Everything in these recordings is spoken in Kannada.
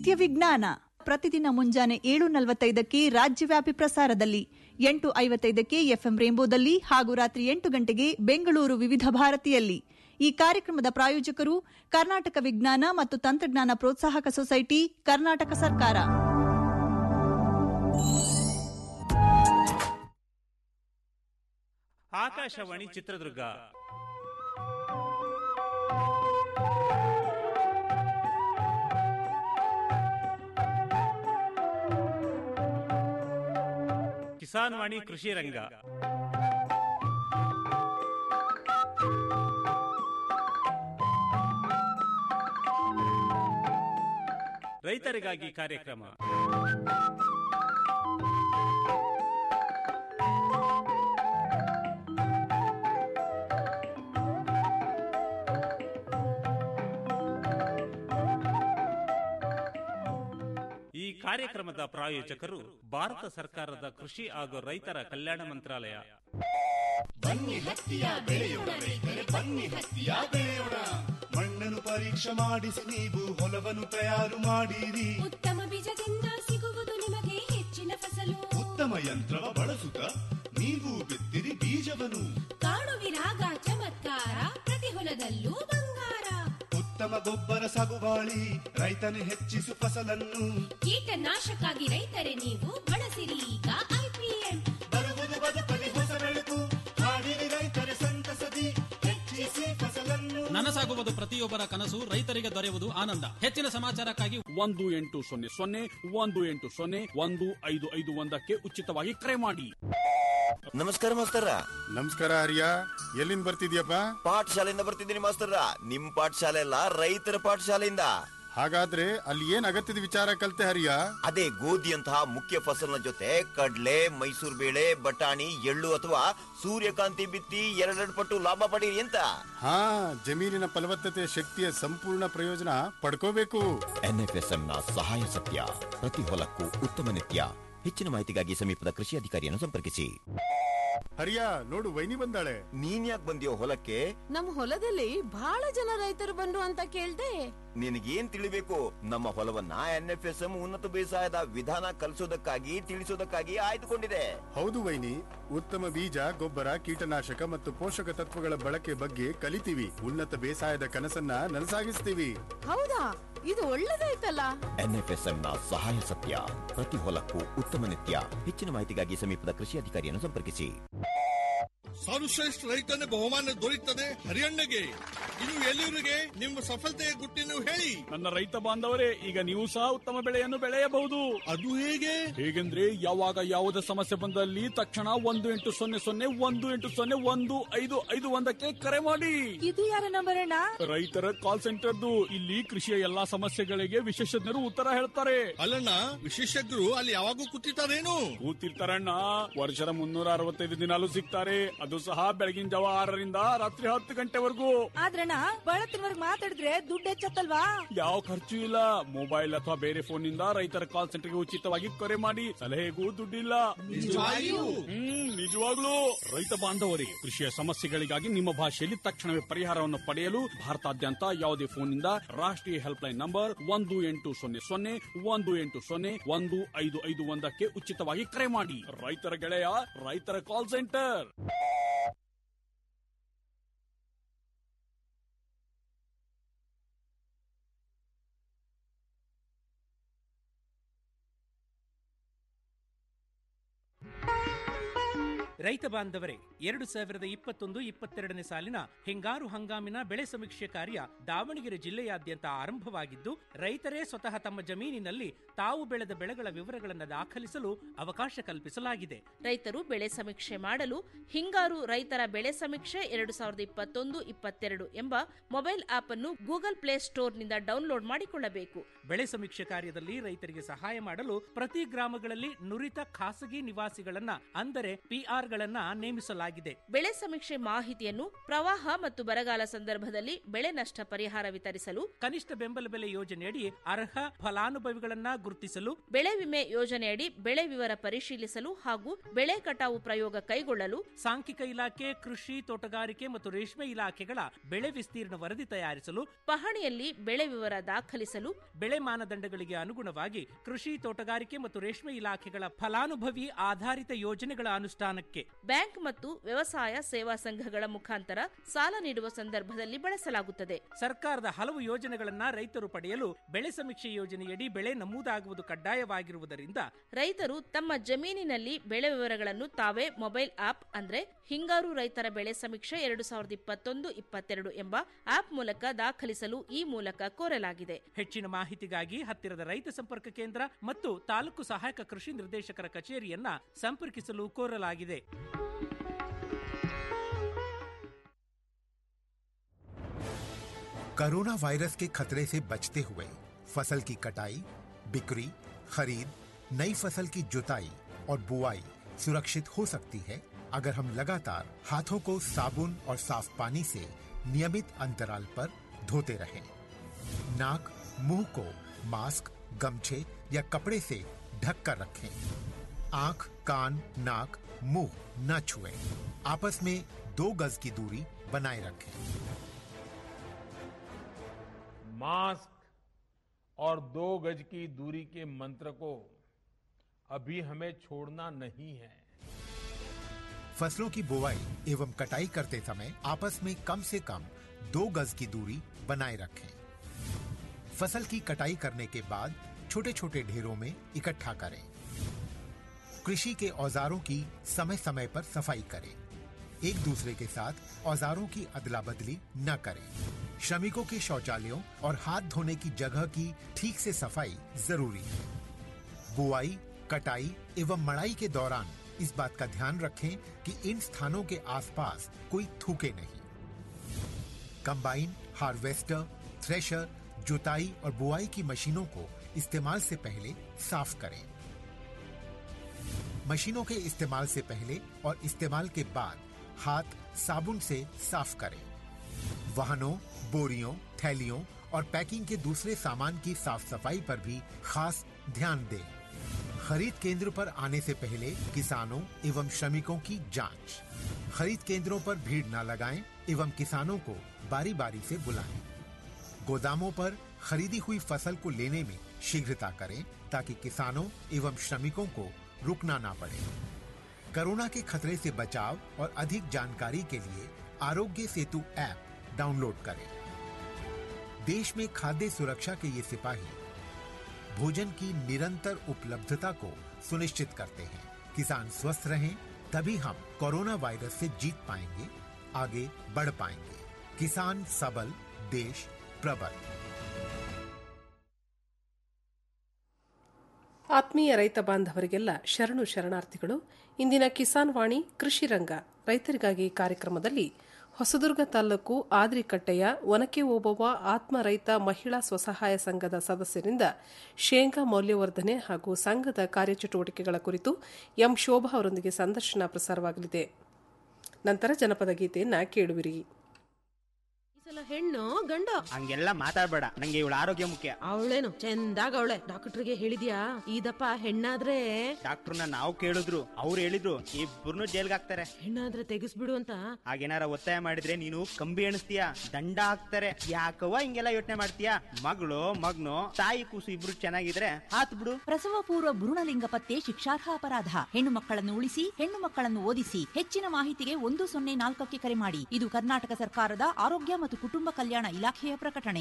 ನಿತ್ಯ ವಿಜ್ಞಾನ ಪ್ರತಿದಿನ ಮುಂಜಾನೆ ಏಳು ನಲವತ್ತೈದಕ್ಕೆ ರಾಜ್ಯವ್ಯಾಪಿ ಪ್ರಸಾರದಲ್ಲಿ ಎಂಟು ಐವತ್ತೈದಕ್ಕೆ ಎಫ್ಎಂ ರೇಂಬೋದಲ್ಲಿ ಹಾಗೂ ರಾತ್ರಿ ಎಂಟು ಗಂಟೆಗೆ ಬೆಂಗಳೂರು ವಿವಿಧ ಭಾರತಿಯಲ್ಲಿ ಈ ಕಾರ್ಯಕ್ರಮದ ಪ್ರಾಯೋಜಕರು ಕರ್ನಾಟಕ ವಿಜ್ಞಾನ ಮತ್ತು ತಂತ್ರಜ್ಞಾನ ಪ್ರೋತ್ಸಾಹಕ ಸೊಸೈಟಿ ಕರ್ನಾಟಕ ಸರ್ಕಾರ ಆಕಾಶವಾಣಿ ಚಿತ್ರದುರ್ಗ ಕಿಸಾನ್ ವಾಣಿ ಕೃಷಿ ರಂಗ ರೈತರಿಗಾಗಿ ಕಾರ್ಯಕ್ರಮ ಈ ಕಾರ್ಯಕ್ರಮದ ಪ್ರಾಯೋಜಕರು ಭಾರತ ಸರ್ಕಾರದ ಕೃಷಿ ಹಾಗೂ ರೈತರ ಕಲ್ಯಾಣ ಮಂತ್ರಾಲಯ ಬನ್ನಿ ಹತ್ತಿಯ ಬೆಳೆಯೋಣ ರೈತರೆ ಬನ್ನಿ ಹತ್ತಿಯ ಬೆಳೆಯೋಣ ಮಣ್ಣನ್ನು ಪರೀಕ್ಷೆ ಮಾಡಿಸಿ ನೀವು ಹೊಲವನ್ನು ತಯಾರು ಮಾಡಿರಿ ಉತ್ತಮ ಬೀಜದಿಂದ ಸಿಗುವುದು ನಿಮಗೆ ಹೆಚ್ಚಿನ ಫಸಲು ಉತ್ತಮ ಯಂತ್ರವ ಬಳಸುತ್ತ ನೀವು ಬಿತ್ತಿರಿ ಬೀಜವನ್ನು ಕಾಣುವಿರಾಗ ಚಮತ್ಕಾರ ಪ್ರತಿ ಹೊಲದಲ್ಲೂ ಬಂಗಾರ ಉತ್ತಮ ಗೊಬ್ಬರ ಸಾಗುವಾಳಿ ರೈತನು ಹೆಚ್ಚಿಸು ಫಸಲನ್ನು ಕೀಟನಾಶಕ್ಕಾಗಿ ರೈತರೇ ನೀವು ಬಳಸಿರಿ ಈಗ ಐಪಿಎಂ ಬರುವುದು ಬದುಕಲಿ ಹೊಸ ಬೆಳಕು ಮಾಡಿರಿ ರೈತರೆ ಸಂತಸದಿ ಹೆಚ್ಚಿಸಿ ಫಸಲನ್ನು ನನಸಾಗುವುದು ಪ್ರತಿಯೊಬ್ಬರ ಕನಸು ರೈತರಿಗೆ ದೊರೆಯುವುದು ಆನಂದ ಹೆಚ್ಚಿನ ಸಮಾಚಾರಕ್ಕಾಗಿ ಒಂದು ಎಂಟು ಸೊನ್ನೆ ಸೊನ್ನೆ ಒಂದು ಎಂಟು ಸೊನ್ನೆ ಒಂದು ಐದು ಐದು ಒಂದಕ್ಕೆ ಉಚಿತವಾಗಿ ಕರೆ ಮಾಡಿ ನಮಸ್ಕಾರ ಮಾಸ್ತರ ನಮಸ್ಕಾರ ಹರಿಯ ಎಲ್ಲಿಂದ ಬರ್ತಿದ್ಯಪ್ಪ ಪಾಠಶಾಲೆಯಿಂದ ಬರ್ತಿದ್ದೀನಿ ಮಾಸ್ತರ ನಿಮ್ ಪಾಠಶಾಲೆ ಅಲ್ಲ ರೈತರ ಪಾಠಶಾಲೆಯಿಂದ ಹಾಗಾದ್ರೆ ಅಲ್ಲಿ ಏನ್ ಅಗತ್ಯದ ವಿಚಾರ ಕಲ್ತೆ ಹರಿಯ ಅದೇ ಗೋಧಿಯಂತಹ ಮುಖ್ಯ ಫಸಲಿನ ಜೊತೆ ಕಡ್ಲೆ ಮೈಸೂರು ಬೇಳೆ ಬಟಾಣಿ ಎಳ್ಳು ಅಥವಾ ಸೂರ್ಯಕಾಂತಿ ಬಿತ್ತಿ ಎರಡೆರಡು ಪಟ್ಟು ಲಾಭ ಪಡೀರಿ ಅಂತ ಹಾ ಜಮೀನಿನ ಫಲವತ್ತತೆ ಶಕ್ತಿಯ ಸಂಪೂರ್ಣ ಪ್ರಯೋಜನ ಪಡ್ಕೋಬೇಕು ಎನ್ಎಫ್ಎಸ್ಎಂ ನ ಸಹಾಯ ಸತ್ಯ ಪ್ರತಿ ಹೊಲಕ್ಕೂ ಉತ್ತಮ ನಿತ್ಯ ಹೆಚ್ಚಿನ ಮಾಹಿತಿಗಾಗಿ ಸಮೀಪದ ಕೃಷಿ ಅಧಿಕಾರಿಯನ್ನು ಸಂಪರ್ಕಿಸಿ ಹರಿಯ ನೋಡು ವೈನಿ ಬಂದಾಳೆ ನೀನ್ ಯಾಕೆ ಬಂದಿಯೋ ಹೊಲಕ್ಕೆ ನಮ್ ಹೊಲದಲ್ಲಿ ಬಹಳ ಜನ ರೈತರು ಬಂದ್ರು ಅಂತ ಕೇಳ್ದೆ ನಿನಗೇನ್ ತಿಳಿಬೇಕು ನಮ್ಮ ಹೊಲವನ್ನ ಎನ್ಎಫ್ಎಸ್ಎಂ ಉನ್ನತ ಬೇಸಾಯದ ವಿಧಾನ ಕಲಿಸೋದಕ್ಕಾಗಿ ತಿಳಿಸೋದಕ್ಕಾಗಿ ಆಯ್ದುಕೊಂಡಿದೆ ಹೌದು ವೈನಿ ಉತ್ತಮ ಬೀಜ ಗೊಬ್ಬರ ಕೀಟನಾಶಕ ಮತ್ತು ಪೋಷಕ ತತ್ವಗಳ ಬಳಕೆ ಬಗ್ಗೆ ಕಲಿತೀವಿ ಉನ್ನತ ಬೇಸಾಯದ ಕನಸನ್ನ ನನಸಾಗಿಸ್ತೀವಿ ಹೌದಾ ಇದು ಒಳ್ಳೇದಾಯ್ತಲ್ಲ ಎನ್ಎಫ್ಎಸ್ಎಂ ನ ಸಹಾಯ ಸತ್ಯ ಪ್ರತಿ ಹೊಲಕ್ಕೂ ಉತ್ತಮ ನಿತ್ಯ ಹೆಚ್ಚಿನ ಮಾಹಿತಿಗಾಗಿ ಸಮೀಪದ ಕೃಷಿ ಅಧಿಕಾರಿಯನ್ನು ಸಂಪರ್ಕಿಸಿ ಸರ್ವಶ್ರೇಷ್ಠ ರೈತನ ಬಹುಮಾನ ದೊರೆಯುತ್ತದೆ ಹರಿಯಣ್ಣಗೆ ಇನ್ನು ಎಲ್ಲಿವರಿಗೆ ನಿಮ್ಮ ಸಫಲತೆಯ ಗುಟ್ಟಿನ ಹೇಳಿ ನನ್ನ ರೈತ ಬಾಂಧವರೇ ಈಗ ನೀವು ಸಹ ಉತ್ತಮ ಬೆಳೆಯನ್ನು ಬೆಳೆಯಬಹುದು ಅದು ಹೇಗೆ ಹೇಗೆಂದ್ರೆ ಯಾವಾಗ ಯಾವುದೇ ಸಮಸ್ಯೆ ಬಂದಲ್ಲಿ ತಕ್ಷಣ ಒಂದು ಎಂಟು ಸೊನ್ನೆ ಸೊನ್ನೆ ಒಂದು ಎಂಟು ಸೊನ್ನೆ ಒಂದು ಐದು ಐದು ಒಂದಕ್ಕೆ ಕರೆ ಮಾಡಿ ಇದು ಯಾರ ನಂಬರ್ ಅಣ್ಣ ರೈತರ ಕಾಲ್ ಸೆಂಟರ್ದು ಇಲ್ಲಿ ಕೃಷಿಯ ಎಲ್ಲಾ ಸಮಸ್ಯೆಗಳಿಗೆ ವಿಶೇಷಜ್ಞರು ಉತ್ತರ ಹೇಳ್ತಾರೆ ಅಲ್ಲಣ್ಣ ವಿಶೇಷಜ್ಞರು ಅಲ್ಲಿ ಯಾವಾಗೂ ಕೂತಿರ್ತಾರೇನು ಕೂತಿರ್ತಾರಣ್ಣ ವರ್ಷದ ಮುನ್ನೂರ ಅರವತ್ತೈದು ದಿನಾಲು ಸಿಗ್ತಾರೆ ಅದು ಸಹ ಬೆಳಗಿನ ಜಾವ ಆರರಿಂದ ರಾತ್ರಿ ಹತ್ತು ಗಂಟೆವರೆಗೂ ಆದ್ರಣ್ಣ ಬಳತ್ತಿನವರ್ಗ್ ಮಾತಾಡಿದ್ರೆ ದುಡ್ಡು ಹೆಚ್ಚತ್ತಲ್ವಾ ಯಾವ ಖರ್ಚು ಇಲ್ಲ ಮೊಬೈಲ್ ಅಥವಾ ಬೇರೆ ಫೋನ್ ನಿಂದ ರೈತರ ಕಾಲ್ ಸೆಂಟರ್ಗೆ ಉಚಿತವಾಗಿ ಕರೆ ಮಾಡಿ ಸಲಹೆಗೂ ದುಡ್ಡಿಲ್ಲ ನಿಜವಾಗಿಯೂ? ಹ್ಮ್ ನಿಜವಾಗ್ಲೂ ರೈತ ಬಾಂಧವರೇ ಕೃಷಿಯ ಸಮಸ್ಯೆಗಳಿಗಾಗಿ ನಿಮ್ಮ ಭಾಷೆಯಲ್ಲಿ ತಕ್ಷಣವೇ ಪರಿಹಾರವನ್ನು ಪಡೆಯಲು ಭಾರತಾದ್ಯಂತ ಯಾವುದೇ ಫೋನ್ ನಿಂದ ರಾಷ್ಟ್ರೀಯ ಹೆಲ್ಪ್ ಲೈನ್ ನಂಬರ್ ಒಂದು ಎಂಟು ಸೊನ್ನೆ ಸೊನ್ನೆ ಒಂದು ಎಂಟು ಸೊನ್ನೆ ಒಂದು ಐದು ಐದು ಒಂದಕ್ಕೆ ಉಚಿತವಾಗಿ ಕರೆ ಮಾಡಿ ರೈತರ ಗೆಳೆಯ ರೈತರ ಕಾಲ್ ಸೆಂಟರ್ ರೈತ ಬಾಂಧವರೇ ಎರಡು ಸಾವಿರದ ಇಪ್ಪತ್ತೊಂದು ಇಪ್ಪತ್ತೆರಡನೇ ಸಾಲಿನ ಹಿಂಗಾರು ಹಂಗಾಮಿನ ಬೆಳೆ ಸಮೀಕ್ಷೆ ಕಾರ್ಯ ದಾವಣಗೆರೆ ಜಿಲ್ಲೆಯಾದ್ಯಂತ ಆರಂಭವಾಗಿದ್ದು ರೈತರೇ ಸ್ವತಃ ತಮ್ಮ ಜಮೀನಿನಲ್ಲಿ ತಾವು ಬೆಳೆದ ಬೆಳೆಗಳ ವಿವರಗಳನ್ನು ದಾಖಲಿಸಲು ಅವಕಾಶ ಕಲ್ಪಿಸಲಾಗಿದೆ ರೈತರು ಬೆಳೆ ಸಮೀಕ್ಷೆ ಮಾಡಲು ಹಿಂಗಾರು ರೈತರ ಬೆಳೆ ಸಮೀಕ್ಷೆ ಎರಡು ಸಾವಿರದ ಇಪ್ಪತ್ತೊಂದು ಇಪ್ಪತ್ತೆರಡು ಎಂಬ ಮೊಬೈಲ್ ಆಪ್ ಅನ್ನು ಗೂಗಲ್ ಪ್ಲೇ ಸ್ಟೋರ್ನಿಂದ ಡೌನ್ಲೋಡ್ ಮಾಡಿಕೊಳ್ಳಬೇಕು ಬೆಳೆ ಸಮೀಕ್ಷೆ ಕಾರ್ಯದಲ್ಲಿ ರೈತರಿಗೆ ಸಹಾಯ ಮಾಡಲು ಪ್ರತಿ ಗ್ರಾಮಗಳಲ್ಲಿ ನುರಿತ ಖಾಸಗಿ ನಿವಾಸಿಗಳನ್ನ ಅಂದರೆ ಪಿಆರ್ಗಳನ್ನ ನೇಮಿಸಲಾಗಿದೆ ಬೆಳೆ ಸಮೀಕ್ಷೆ ಮಾಹಿತಿಯನ್ನು ಪ್ರವಾಹ ಮತ್ತು ಬರಗಾಲ ಸಂದರ್ಭದಲ್ಲಿ ಬೆಳೆ ನಷ್ಟ ಪರಿಹಾರ ವಿತರಿಸಲು ಕನಿಷ್ಠ ಬೆಂಬಲ ಬೆಲೆ ಯೋಜನೆಯಡಿ ಅರ್ಹ ಫಲಾನುಭವಿಗಳನ್ನ ಗುರುತಿಸಲು ಬೆಳೆ ವಿಮೆ ಯೋಜನೆಯಡಿ ಬೆಳೆ ವಿವರ ಪರಿಶೀಲಿಸಲು ಹಾಗೂ ಬೆಳೆ ಕಟಾವು ಪ್ರಯೋಗ ಕೈಗೊಳ್ಳಲು ಸಾಂಖ್ಯಿಕ ಇಲಾಖೆ ಕೃಷಿ ತೋಟಗಾರಿಕೆ ಮತ್ತು ರೇಷ್ಮೆ ಇಲಾಖೆಗಳ ಬೆಳೆ ವಿಸ್ತೀರ್ಣ ವರದಿ ತಯಾರಿಸಲು ಪಹಣಿಯಲ್ಲಿ ಬೆಳೆ ವಿವರ ದಾಖಲಿಸಲು ಬೆಳೆ ಬೆಳೆ ಮಾನದಂಡಗಳಿಗೆ ಅನುಗುಣವಾಗಿ ಕೃಷಿ ತೋಟಗಾರಿಕೆ ಮತ್ತು ರೇಷ್ಮೆ ಇಲಾಖೆಗಳ ಫಲಾನುಭವಿ ಆಧಾರಿತ ಯೋಜನೆಗಳ ಅನುಷ್ಠಾನಕ್ಕೆ ಬ್ಯಾಂಕ್ ಮತ್ತು ವ್ಯವಸಾಯ ಸೇವಾ ಸಂಘಗಳ ಮುಖಾಂತರ ಸಾಲ ನೀಡುವ ಸಂದರ್ಭದಲ್ಲಿ ಬಳಸಲಾಗುತ್ತದೆ ಸರ್ಕಾರದ ಹಲವು ಯೋಜನೆಗಳನ್ನ ರೈತರು ಪಡೆಯಲು ಬೆಳೆ ಸಮೀಕ್ಷೆ ಯೋಜನೆಯಡಿ ಬೆಳೆ ನಮೂದಾಗುವುದು ಕಡ್ಡಾಯವಾಗಿರುವುದರಿಂದ ರೈತರು ತಮ್ಮ ಜಮೀನಿನಲ್ಲಿ ಬೆಳೆ ವಿವರಗಳನ್ನು ತಾವೇ ಮೊಬೈಲ್ ಆಪ್ ಅಂದ್ರೆ ಹಿಂಗಾರು ರೈತರ ಬೆಳೆ ಸಮೀಕ್ಷೆ ಎರಡು ಸಾವಿರದ ಇಪ್ಪತ್ತೊಂದು ಇಪ್ಪತ್ತೆರಡು ಎಂಬ ಆಪ್ ಮೂಲಕ ದಾಖಲಿಸಲು ಈ ಮೂಲಕ ಕೋರಲಾಗಿದೆ ಹೆಚ್ಚಿನ ಮಾಹಿತಿಗಾಗಿ ಹತ್ತಿರದ ರೈತ ಸಂಪರ್ಕ ಕೇಂದ್ರ ಮತ್ತು ತಾಲೂಕು ಸಹಾಯಕ ಕೃಷಿ ನಿರ್ದೇಶಕರ ಕಚೇರಿಯನ್ನ ಸಂಪರ್ಕಿಸಲು ಕೋರಲಾಗಿದೆ कोरोना वायरस के खतरे से बचते हुए फसल की कटाई बिक्री खरीद नई फसल की जुताई और बुआई सुरक्षित हो सकती है अगर हम लगातार हाथों को साबुन और साफ पानी से नियमित अंतराल पर धोते रहें। नाक मुंह को मास्क गमछे या कपड़े से ढक कर रखें आंख कान नाक मुंह न छुएं। आपस में दो गज की दूरी बनाए रखें मास्क और दो गज की दूरी के मंत्र को अभी हमें छोड़ना नहीं है फसलों की बुवाई एवं कटाई करते समय आपस में कम से कम दो गज की दूरी बनाए रखें फसल की कटाई करने के बाद छोटे छोटे ढेरों में इकट्ठा करें कृषि के औजारों की समय समय पर सफाई करें एक दूसरे के साथ औजारों की अदला बदली न करें श्रमिकों के शौचालयों और हाथ धोने की जगह की ठीक से सफाई जरूरी है बुआई कटाई एवं मड़ाई के दौरान इस बात का ध्यान रखें कि इन स्थानों के आसपास कोई थूके नहीं कंबाइन हार्वेस्टर थ्रेशर जुताई और बुआई की मशीनों को इस्तेमाल से पहले साफ करें मशीनों के इस्तेमाल से पहले और इस्तेमाल के बाद हाथ साबुन से साफ करें वाहनों बोरियों थैलियों और पैकिंग के दूसरे सामान की साफ सफाई पर भी खास ध्यान दें खरीद केंद्र पर आने से पहले किसानों एवं श्रमिकों की जांच खरीद केंद्रों पर भीड़ न लगाएं एवं किसानों को बारी बारी से बुलाएं गोदामों पर खरीदी हुई फसल को लेने में शीघ्रता करें ताकि किसानों एवं श्रमिकों को रुकना ना पड़े कोरोना के खतरे से बचाव और अधिक जानकारी के लिए आरोग्य सेतु ऐप डाउनलोड करें देश में खाद्य सुरक्षा के ये सिपाही भोजन की निरंतर उपलब्धता को सुनिश्चित करते हैं किसान स्वस्थ रहें तभी हम कोरोना वायरस से जीत पाएंगे आगे बढ़ पाएंगे किसान सबल देश प्रबल ಆತ್ಮೀಯ ರೈತ ಬಾಂಧವರಿಗೆಲ್ಲ ಶರಣು ಶರಣಾರ್ಥಿಗಳು ಇಂದಿನ ಕಿಸಾನ್ ವಾಣಿ ಕೃಷಿ ರಂಗ ರೈತರಿಗಾಗಿ ಕಾರ್ಯಕ್ರಮದಲ್ಲಿ ಹೊಸದುರ್ಗ ತಾಲೂಕು ಆದ್ರಿಕಟ್ಟೆಯ ಒನಕೆ ಓಬವ್ವ ಆತ್ಮ ರೈತ ಮಹಿಳಾ ಸ್ವಸಹಾಯ ಸಂಘದ ಸದಸ್ಯರಿಂದ ಶೇಂಗಾ ಮೌಲ್ಯವರ್ಧನೆ ಹಾಗೂ ಸಂಘದ ಕಾರ್ಯಚಟುವಟಿಕೆಗಳ ಕುರಿತು ಎಂ ಶೋಭಾ ಅವರೊಂದಿಗೆ ಸಂದರ್ಶನ ಪ್ರಸಾರವಾಗಲಿದೆ ನಂತರ ಜನಪದ ಗೀತೆಯನ್ನ ಕೇಳುವಿರಿ ಸಲ ಹೆಣ್ಣು ಗಂಡು ಹಂಗೆಲ್ಲ ಮಾತಾಡ್ಬೇಡ ನಂಗೆ ಇವಳ ಆರೋಗ್ಯ ಮುಖ್ಯ ಅವಳೇನು ಚಂದಾಗ ಅವಳೆ ಡಾಕ್ಟರ್ಗೆ ಹೇಳಿದ್ಯಾ ಇದಪ್ಪ ಹೆಣ್ಣಾದ್ರೆ ಡಾಕ್ಟರ್ನ ನಾವು ಕೇಳಿದ್ರು ಅವ್ರು ಹೇಳಿದ್ರು ಇಬ್ಬರನ್ನು ಜೈಲ್ಗೆ ಹಾಕ್ತಾರೆ ಹೆಣ್ಣಾದ್ರೆ ತೆಗಿಸ್ಬಿಡು ಅಂತ ಹಾಗೇನಾರ ಒತ್ತಾಯ ಮಾಡಿದ್ರೆ ನೀನು ಕಂಬಿ ಎಣಿಸ್ತೀಯ ದಂಡ ಹಾಕ್ತಾರೆ ಯಾಕವ್ವ ಹಿಂಗೆಲ್ಲ ಯೋಚನೆ ಮಾಡ್ತೀಯ ಮಗಳು ಮಗ್ನು ತಾಯಿ ಕೂಸು ಇಬ್ರು ಚೆನ್ನಾಗಿದ್ರೆ ಹಾತ್ ಬಿಡು ಪ್ರಸವ ಪೂರ್ವ ಭ್ರೂಣಲಿಂಗ ಪತ್ತೆ ಶಿಕ್ಷಾರ್ಹ ಅಪರಾಧ ಹೆಣ್ಣು ಮಕ್ಕಳನ್ನು ಉಳಿಸಿ ಹೆಣ್ಣು ಮಕ್ಕಳನ್ನು ಓದಿಸಿ ಹೆಚ್ಚಿನ ಮಾಹಿತಿಗೆ ಒಂದು ಸೊನ್ನೆ ನಾಲ್ಕಕ್ಕೆ ಕರೆ ಮಾಡಿ ಇದು ಕರ್ನಾಟಕ ಸರ್ಕಾರದ ಆರೋಗ್ಯ ಮತ್ತು ಕುಟುಂಬ ಕಲ್ಯಾಣ ಇಲಾಖೆಯ ಪ್ರಕಟಣೆ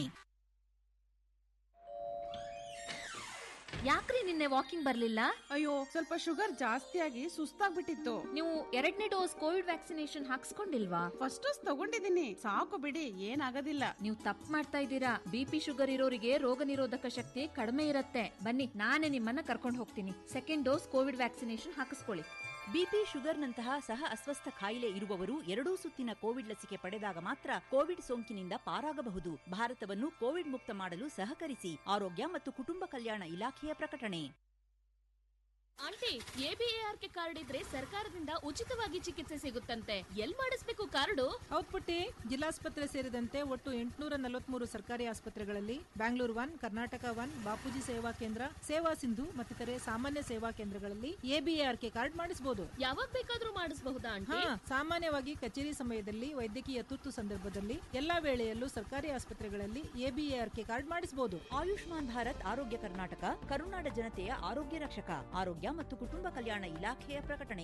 ಯಾಕ್ರಿ ನಿನ್ನೆ ವಾಕಿಂಗ್ ಬರ್ಲಿಲ್ಲ ಅಯ್ಯೋ ಸ್ವಲ್ಪ ಶುಗರ್ ಜಾಸ್ತಿ ಆಗಿ ಸುಸ್ತಾಗ್ಬಿಟ್ಟಿತ್ತು ನೀವು ಎರಡನೇ ಡೋಸ್ ಕೋವಿಡ್ ವ್ಯಾಕ್ಸಿನೇಷನ್ ಹಾಕ್ಸ್ಕೊಂಡಿಲ್ವಾ ಫಸ್ಟ್ ಡೋಸ್ ತಗೊಂಡಿದ್ದೀನಿ ಸಾಕು ಬಿಡಿ ಏನಾಗೋದಿಲ್ಲ ನೀವು ತಪ್ಪು ಮಾಡ್ತಾ ಇದ್ದೀರಾ ಬಿಪಿ ಶುಗರ್ ಇರೋರಿಗೆ ರೋಗ ನಿರೋಧಕ ಶಕ್ತಿ ಕಡಿಮೆ ಇರುತ್ತೆ ಬನ್ನಿ ನಾನೇ ನಿಮ್ಮನ್ನ ಕರ್ಕೊಂಡು ಹೋಗ್ತೀನಿ ಸೆಕೆಂಡ್ ಡೋಸ್ ಕೋವಿಡ್ ವ್ಯಾಕ್ಸಿನೇಷನ್ ಹಾಕಿಸ್ಕೊಳ್ಳಿ ಬಿಪಿ ಶುಗರ್ನಂತಹ ಸಹ ಅಸ್ವಸ್ಥ ಕಾಯಿಲೆ ಇರುವವರು ಎರಡೂ ಸುತ್ತಿನ ಕೋವಿಡ್ ಲಸಿಕೆ ಪಡೆದಾಗ ಮಾತ್ರ ಕೋವಿಡ್ ಸೋಂಕಿನಿಂದ ಪಾರಾಗಬಹುದು ಭಾರತವನ್ನು ಕೋವಿಡ್ ಮುಕ್ತ ಮಾಡಲು ಸಹಕರಿಸಿ ಆರೋಗ್ಯ ಮತ್ತು ಕುಟುಂಬ ಕಲ್ಯಾಣ ಇಲಾಖೆಯ ಪ್ರಕಟಣೆ ಆಂಟಿ ಎಬಿಎಆರ್ಕೆ ಕಾರ್ಡ್ ಇದ್ರೆ ಸರ್ಕಾರದಿಂದ ಉಚಿತವಾಗಿ ಚಿಕಿತ್ಸೆ ಸಿಗುತ್ತಂತೆ ಎಲ್ ಮಾಡಿಸ್ಬೇಕು ಕಾರ್ಡು ಹೌದ್ ಪುಟ್ಟಿ ಜಿಲ್ಲಾಸ್ಪತ್ರೆ ಸೇರಿದಂತೆ ಒಟ್ಟು ಎಂಟುನೂರ ನಲವತ್ಮೂರು ಸರ್ಕಾರಿ ಆಸ್ಪತ್ರೆಗಳಲ್ಲಿ ಬ್ಯಾಂಗ್ಳೂರ್ ಒನ್ ಕರ್ನಾಟಕ ಒನ್ ಬಾಪೂಜಿ ಸೇವಾ ಕೇಂದ್ರ ಸೇವಾ ಸಿಂಧು ಮತ್ತಿತರೆ ಸಾಮಾನ್ಯ ಸೇವಾ ಕೇಂದ್ರಗಳಲ್ಲಿ ಎಬಿಎಆರ್ಕೆ ಕಾರ್ಡ್ ಮಾಡಿಸಬಹುದು ಯಾವಾಗ ಬೇಕಾದ್ರೂ ಮಾಡಿಸಬಹುದಾ ಹಾ ಆಂಟಿ ಸಾಮಾನ್ಯವಾಗಿ ಕಚೇರಿ ಸಮಯದಲ್ಲಿ ವೈದ್ಯಕೀಯ ತುರ್ತು ಸಂದರ್ಭದಲ್ಲಿ ಎಲ್ಲಾ ವೇಳೆಯಲ್ಲೂ ಸರ್ಕಾರಿ ಆಸ್ಪತ್ರೆಗಳಲ್ಲಿ ಎಬಿಎಆರ್ಕೆ ಕಾರ್ಡ್ ಮಾಡಿಸಬಹುದು ಆಯುಷ್ಮಾನ್ ಭಾರತ್ ಆರೋಗ್ಯ ಕರ್ನಾಟಕ ಕರುನಾಡ ಜನತೆಯ ಆರೋಗ್ಯ ರಕ್ಷಕ ಆರೋಗ್ಯ ಮತ್ತು ಕುಟುಂಬ ಕಲ್ಯಾಣ ಇಲಾಖೆಯ ಪ್ರಕಟಣೆ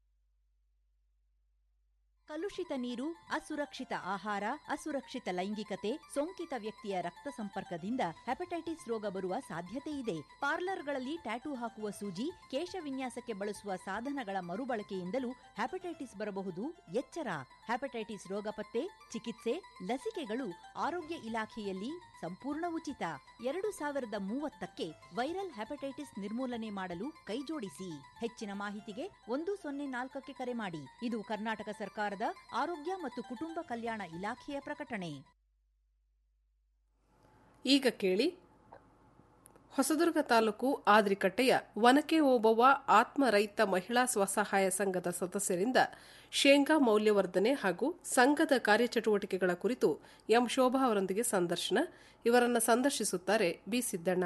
ಕಲುಷಿತ ನೀರು ಅಸುರಕ್ಷಿತ ಆಹಾರ ಅಸುರಕ್ಷಿತ ಲೈಂಗಿಕತೆ ಸೋಂಕಿತ ವ್ಯಕ್ತಿಯ ರಕ್ತ ಸಂಪರ್ಕದಿಂದ ಹೆಪಟೈಟಿಸ್ ರೋಗ ಬರುವ ಸಾಧ್ಯತೆ ಇದೆ ಪಾರ್ಲರ್ಗಳಲ್ಲಿ ಟ್ಯಾಟೂ ಹಾಕುವ ಸೂಜಿ ಕೇಶ ವಿನ್ಯಾಸಕ್ಕೆ ಬಳಸುವ ಸಾಧನಗಳ ಮರುಬಳಕೆಯಿಂದಲೂ ಹೆಪಟೈಟಿಸ್ ಬರಬಹುದು ಎಚ್ಚರ ಹೆಪಟೈಟಿಸ್ ರೋಗ ಪತ್ತೆ ಚಿಕಿತ್ಸೆ ಲಸಿಕೆಗಳು ಆರೋಗ್ಯ ಇಲಾಖೆಯಲ್ಲಿ ಸಂಪೂರ್ಣ ಉಚಿತ ಎರಡು ಸಾವಿರದ ಮೂವತ್ತಕ್ಕೆ ವೈರಲ್ ಹೆಪಟೈಟಿಸ್ ನಿರ್ಮೂಲನೆ ಮಾಡಲು ಕೈಜೋಡಿಸಿ ಹೆಚ್ಚಿನ ಮಾಹಿತಿಗೆ ಒಂದು ಸೊನ್ನೆ ನಾಲ್ಕಕ್ಕೆ ಕರೆ ಮಾಡಿ ಇದು ಕರ್ನಾಟಕ ಸರ್ಕಾರದ ಆರೋಗ್ಯ ಮತ್ತು ಕುಟುಂಬ ಕಲ್ಯಾಣ ಇಲಾಖೆಯ ಪ್ರಕಟಣೆ ಈಗ ಕೇಳಿ ಹೊಸದುರ್ಗ ತಾಲೂಕು ಆದ್ರಿಕಟ್ಟೆಯ ವನಕೆ ಓಬವ್ವ ಆತ್ಮ ರೈತ ಮಹಿಳಾ ಸ್ವಸಹಾಯ ಸಂಘದ ಸದಸ್ಯರಿಂದ ಶೇಂಗಾ ಮೌಲ್ಯವರ್ಧನೆ ಹಾಗೂ ಸಂಘದ ಕಾರ್ಯಚಟುವಟಿಕೆಗಳ ಕುರಿತು ಎಂ ಶೋಭಾ ಅವರೊಂದಿಗೆ ಸಂದರ್ಶನ ಇವರನ್ನು ಸಂದರ್ಶಿಸುತ್ತಾರೆ ಬಿ ಸಿದ್ದಣ್ಣ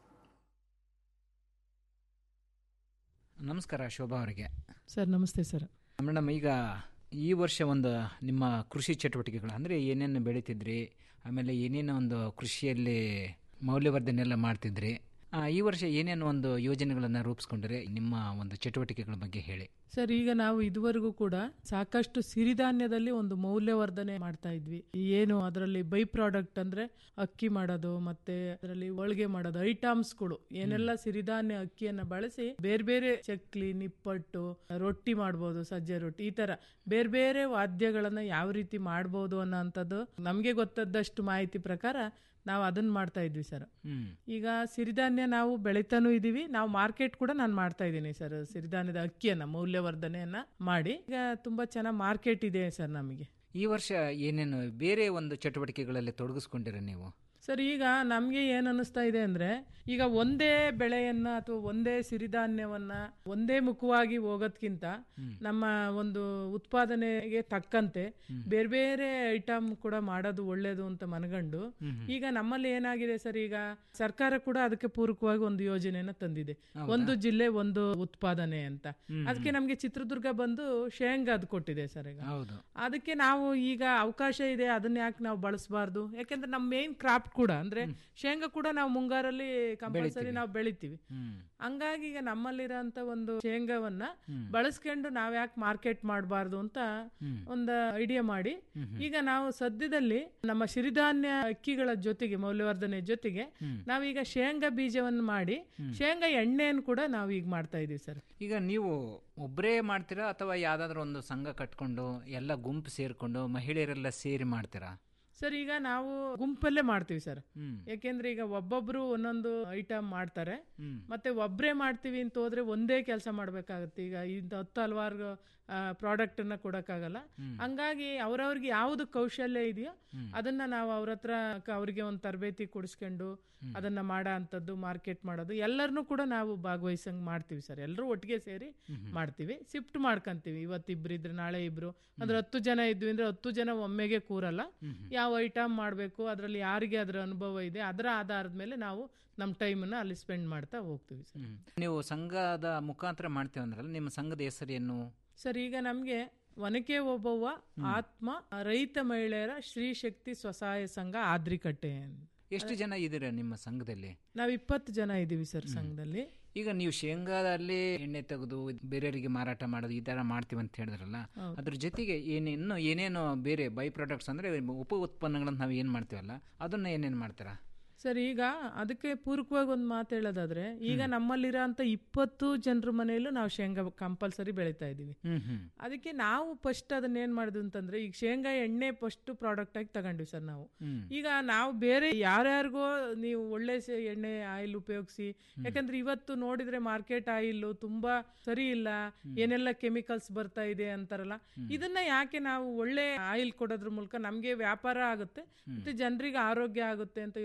ನಮಸ್ಕಾರ ಶೋಭಾ ಅವರಿಗೆ ಸರ್ ನಮಸ್ತೆ ಸರ್ ಮೇಡಮ್ ಈಗ ಈ ವರ್ಷ ಒಂದು ನಿಮ್ಮ ಕೃಷಿ ಚಟುವಟಿಕೆಗಳು ಅಂದರೆ ಏನೇನು ಬೆಳೀತಿದ್ರಿ ಆಮೇಲೆ ಏನೇನು ಒಂದು ಕೃಷಿಯಲ್ಲಿ ಮೌಲ್ಯವರ್ಧನೆ ಎಲ್ಲ ಮಾಡ್ತಿದ್ರಿ ಆ, ಈ ವರ್ಷ ಏನೇನು ಒಂದು ಯೋಜನೆಗಳನ್ನು ರೂಪಿಸ್ಕೊಂಡ್ರೆ ನಿಮ್ಮ ಒಂದು ಚಟುವಟಿಕೆಗಳ ಬಗ್ಗೆ ಹೇಳಿ ಸರ್ ಈಗ ನಾವು ಇದುವರೆಗೂ ಕೂಡ ಸಾಕಷ್ಟು ಸಿರಿಧಾನ್ಯದಲ್ಲಿ ಒಂದು ಮೌಲ್ಯವರ್ಧನೆ ಮಾಡ್ತಾ ಇದ್ವಿ ಏನು ಅದರಲ್ಲಿ ಬೈ ಪ್ರಾಡಕ್ಟ್ ಅಂದ್ರೆ ಅಕ್ಕಿ ಮಾಡೋದು ಮತ್ತೆ ಅದರಲ್ಲಿ ಹೋಳಿಗೆ ಮಾಡೋದು ಐಟಮ್ಸ್ಗಳು ಏನೆಲ್ಲ ಸಿರಿಧಾನ್ಯ ಅಕ್ಕಿಯನ್ನ ಬಳಸಿ ಬೇರೆ ಬೇರೆ ಚಕ್ಲಿ ನಿಪ್ಪಟ್ಟು ರೊಟ್ಟಿ ಮಾಡ್ಬೋದು ಸಜ್ಜೆ ರೊಟ್ಟಿ ಈ ತರ ಬೇರೆ ಬೇರೆ ವಾದ್ಯಗಳನ್ನ ಯಾವ ರೀತಿ ಮಾಡ್ಬೋದು ಅನ್ನೋಂಥದ್ದು ನಮಗೆ ಗೊತ್ತದ್ದಷ್ಟು ಮಾಹಿತಿ ಪ್ರಕಾರ ನಾವು ಅದನ್ನ ಮಾಡ್ತಾ ಇದ್ವಿ ಸರ್ ಹ್ಮ್ ಈಗ ಸಿರಿಧಾನ್ಯ ನಾವು ಬೆಳಿತಾನೂ ಇದೀವಿ ನಾವು ಮಾರ್ಕೆಟ್ ಕೂಡ ನಾನು ಮಾಡ್ತಾ ಇದ್ದೀನಿ ಸರ್ ಸಿರಿಧಾನ್ಯದ ಅಕ್ಕಿಯನ್ನ ಮೌಲ್ಯವರ್ಧನೆಯನ್ನ ಮಾಡಿ ಈಗ ತುಂಬಾ ಚೆನ್ನಾಗಿ ಮಾರ್ಕೆಟ್ ಇದೆ ಸರ್ ನಮಗೆ ಈ ವರ್ಷ ಏನೇನು ಬೇರೆ ಒಂದು ಚಟುವಟಿಕೆಗಳಲ್ಲಿ ತೊಡಗಿಸ್ಕೊಂಡಿರ ನೀವು ಸರ್ ಈಗ ನಮಗೆ ಏನು ಅನ್ನಿಸ್ತಾ ಇದೆ ಅಂದ್ರೆ ಈಗ ಒಂದೇ ಬೆಳೆಯನ್ನ ಅಥವಾ ಒಂದೇ ಸಿರಿಧಾನ್ಯವನ್ನ ಒಂದೇ ಮುಖವಾಗಿ ಹೋಗೋದ್ಕಿಂತ ನಮ್ಮ ಒಂದು ಉತ್ಪಾದನೆಗೆ ತಕ್ಕಂತೆ ಬೇರೆ ಬೇರೆ ಐಟಮ್ ಕೂಡ ಮಾಡೋದು ಒಳ್ಳೇದು ಅಂತ ಮನಗಂಡು ಈಗ ನಮ್ಮಲ್ಲಿ ಏನಾಗಿದೆ ಸರ್ ಈಗ ಸರ್ಕಾರ ಕೂಡ ಅದಕ್ಕೆ ಪೂರಕವಾಗಿ ಒಂದು ಯೋಜನೆಯನ್ನ ತಂದಿದೆ ಹೌದಾ? ಒಂದು ಜಿಲ್ಲೆ ಒಂದು ಉತ್ಪಾದನೆ ಅಂತ ಹ್ಮ್, ಅದಕ್ಕೆ ನಮಗೆ ಚಿತ್ರದುರ್ಗ ಬಂದು ಶೇಂಗಾದ್ ಕೊಟ್ಟಿದೆ ಸರ್ ಈಗ ಹೌದು ಅದಕ್ಕೆ ನಾವು ಈಗ ಅವಕಾಶ ಇದೆ ಅದನ್ನ ಯಾಕೆ ನಾವು ಬಳಸಬಾರ್ದು ಯಾಕೆಂದ್ರೆ ನಮ್ಮ ಮೇನ್ ಕ್ರಾಫ್ಟ್ ಕೂಡ ಅಂದ್ರೆ ಶೇಂಗಾ ಕೂಡ ನಾವು ಮುಂಗಾರಲ್ಲಿ ಕಂಪಲ್ಸರಿ ಬೆಳಿತೀವಿ. ನಾವು ಬೆಳಿತೀವಿ ಹ್ಮ್ ಹಂಗಾಗಿ ಈಗ ನಮ್ಮಲ್ಲಿರೋಂಥ ಒಂದು ಶೇಂಗಾವನ್ನ ಹ್ಮ್. ಬಳಸ್ಕೊಂಡು ನಾವ್ ಯಾಕೆ ಮಾರ್ಕೆಟ್ ಮಾಡಬಾರ್ದು ಅಂತ ಹ್ಮ್. ಒಂದು ಐಡಿಯಾ ಮಾಡಿ ಹ್ಮ್ ಹ್ಮ್. ಈಗ ನಾವು ಸದ್ಯದಲ್ಲಿ ನಮ್ಮ ಸಿರಿಧಾನ್ಯ ಅಕ್ಕಿಗಳ ಜೊತೆಗೆ ಮೌಲ್ಯವರ್ಧನೆ ಜೊತೆಗೆ ಹ್ಮ್. ನಾವೀಗ ಶೇಂಗಾ ಬೀಜವನ್ನು ಮಾಡಿ ಶೇಂಗಾ ಎಣ್ಣೆಯನ್ನು ಕೂಡ ನಾವು ಈಗ ಮಾಡ್ತಾ ಇದೀವಿ ಸರ್ ಈಗ ನೀವು ಒಬ್ಬರೇ ಮಾಡ್ತೀರಾ ಅಥವಾ ಯಾವ್ದಾದ್ರು ಒಂದು ಸಂಘ ಕಟ್ಕೊಂಡು ಎಲ್ಲ ಗುಂಪು ಸೇರ್ಕೊಂಡು ಮಹಿಳೆಯರೆಲ್ಲ ಸೇರಿ ಮಾಡ್ತೀರಾ ಸರ್ ಈಗ ನಾವು ಗುಂಪಲ್ಲೇ ಮಾಡ್ತೀವಿ ಸರ್ ಹ್ಮ್. ಯಾಕೆಂದ್ರೆ ಈಗ ಒಬ್ಬೊಬ್ರು ಒಂದೊಂದು ಐಟಮ್ ಮಾಡ್ತಾರೆ ಹ್ಮ್. ಮತ್ತೆ ಒಬ್ಬರೇ ಮಾಡ್ತೀವಿ ಅಂತ ಹೋದ್ರೆ ಒಂದೇ ಕೆಲಸ ಮಾಡ್ಬೇಕಾಗತ್ತೆ ಈಗ ಇಂಥ ಹತ್ತು ಹಲವಾರು ಪ್ರಾಡಕ್ಟ್ ಅನ್ನ ಕೊಡಕ್ಕಾಗಲ್ಲ ಹ್ಮ್. ಹಂಗಾಗಿ ಅವ್ರವ್ರಿಗೆ ಯಾವ್ದು ಕೌಶಲ್ಯ ಇದೆಯೋ ಹ್ಮ್. ಅದನ್ನ ನಾವು ಅವ್ರ ಹತ್ರ ಕ- ಅವ್ರಿಗೆ ಒಂದು ತರಬೇತಿ ಕೊಡಿಸ್ಕೊಂಡು ಅದನ್ನ ಮಾಡೋ ಅಂಥದ್ದು ಮಾರ್ಕೆಟ್ ಮಾಡೋದು ಎಲ್ಲರನ್ನೂ ಕೂಡ ನಾವು ಭಾಗವಹಿಸಂಗ್ ಮಾಡ್ತೀವಿ ಸರ್ ಎಲ್ಲರೂ ಒಟ್ಟಿಗೆ ಸೇರಿ ಮಾಡ್ತೀವಿ ಶಿಫ್ಟ್ ಮಾಡ್ಕೊಂತೀವಿ ಇವತ್ತು ಇಬ್ರು ಇದ್ರೆ ನಾಳೆ ಇಬ್ರು ಅಂದ್ರೆ ಹತ್ತು ಜನ ಇದ್ವಿ ಅಂದ್ರೆ ಹತ್ತು ಜನ ಒಮ್ಮೆಗೆ ಕೂರಲ್ಲ ಯಾವ ಐಟಮ್ ಮಾಡಬೇಕು ಅದರಲ್ಲಿ ಯಾರಿಗೆ ಅದರ ಅನುಭವ ಇದೆ ಅದರ ಆಧಾರದ ಮೇಲೆ ನಾವು ನಮ್ಮ ಟೈಮನ್ನು ಅಲ್ಲಿ ಸ್ಪೆಂಡ್ ಮಾಡ್ತಾ ಹೋಗ್ತೀವಿ ಸರ್ ನೀವು ಸಂಘದ ಮುಖಾಂತರ ಮಾಡ್ತೀವಿ ಅಂದ್ರಲ್ಲ ನಿಮ್ಮ ಸಂಘದ ಹೆಸರೇನು ಸರ್ ಈಗ ನಮಗೆ ಒನಕೆ ಒಬ್ಬವ್ವ ಆತ್ಮ ರೈತ ಮಹಿಳೆಯರ ಶ್ರೀ ಶಕ್ತಿ ಸ್ವಸಹಾಯ ಸಂಘ ಆದ್ರಿಕಟ್ಟೆ ಅಂತ. ಎಷ್ಟು ಜನ ಇದ್ದೀರಾ ನಿಮ್ಮ ಸಂಘದಲ್ಲಿ ನಾವು ಇಪ್ಪತ್ತು ಜನ ಇದ್ದೀವಿ ಸರ್ ಸಂಘದಲ್ಲಿ ಈಗ ನೀವು ಶೇಂಗಾದಲ್ಲಿ ಎಣ್ಣೆ ತೆಗೆದು ಬೇರೆಯವರಿಗೆ ಮಾರಾಟ ಮಾಡೋದು ಈ ತರ ಮಾಡ್ತೀವಿ ಅಂತ ಹೇಳಿದ್ರಲ್ಲ ಹೌದು. ಅದ್ರ ಜೊತೆಗೆ ಏನೇನು ಏನೇನು ಬೇರೆ ಬೈ ಪ್ರಾಡಕ್ಟ್ಸ್ ಅಂದ್ರೆ ಉಪ ಉತ್ಪನ್ನಗಳನ್ನ ನಾವು ಏನ್ ಮಾಡ್ತೀವಲ್ಲ ಅದನ್ನ ಏನೇನ್ ಮಾಡ್ತೀರಾ ಸರ್ ಈಗ ಅದಕ್ಕೆ ಪೂರಕವಾಗಿ ಒಂದು ಮಾತು ಹೇಳೋದಾದ್ರೆ ಈಗ ನಮ್ಮಲ್ಲಿರೋ ಅಂತ ಇಪ್ಪತ್ತು ಜನರ ಮನೆಯಲ್ಲೂ ನಾವು ಶೇಂಗಾ ಕಂಪಲ್ಸರಿ ಬೆಳೀತಾ ಇದ್ದೀವಿ ಹ್ಮ್ ಹ್ಮ್ ಅದಕ್ಕೆ ನಾವು ಫಸ್ಟ್ ಅದನ್ನ ಏನ್ ಮಾಡಿದ್ವಿ ಅಂತಂದ್ರೆ ಈಗ ಶೇಂಗಾ ಎಣ್ಣೆ ಫಸ್ಟ್ ಪ್ರಾಡಕ್ಟ್ ಆಗಿ ತಗೊಂಡ್ವಿ ಸರ್ ನಾವು ಹ್ಮ್. ಈಗ ನಾವು ಬೇರೆ ಯಾರ್ಯಾರಿಗೋ ನೀವು ಒಳ್ಳೆ ಸೆ- ಎಣ್ಣೆ ಆಯಿಲ್ ಉಪಯೋಗಿಸಿ ಯಾಕಂದ್ರೆ ಇವತ್ತು ನೋಡಿದ್ರೆ ಮಾರ್ಕೆಟ್ ಆಯಿಲ್ ತುಂಬಾ ಸರಿ ಇಲ್ಲ ಏನೆಲ್ಲ ಕೆಮಿಕಲ್ಸ್ ಬರ್ತಾ ಇದೆ ಅಂತಾರಲ್ಲ ಇದನ್ನ ಯಾಕೆ ನಾವು ಒಳ್ಳೆ ಆಯಿಲ್ ಕೊಡೋದ್ರ ಮೂಲಕ ನಮ್ಗೆ ವ್ಯಾಪಾರ ಆಗುತ್ತೆ ಮತ್ತೆ ಜನರಿಗೆ ಆರೋಗ್ಯ ಆಗುತ್ತೆ ಅಂತ ಯೋಚನೆ ಮಾಡಿ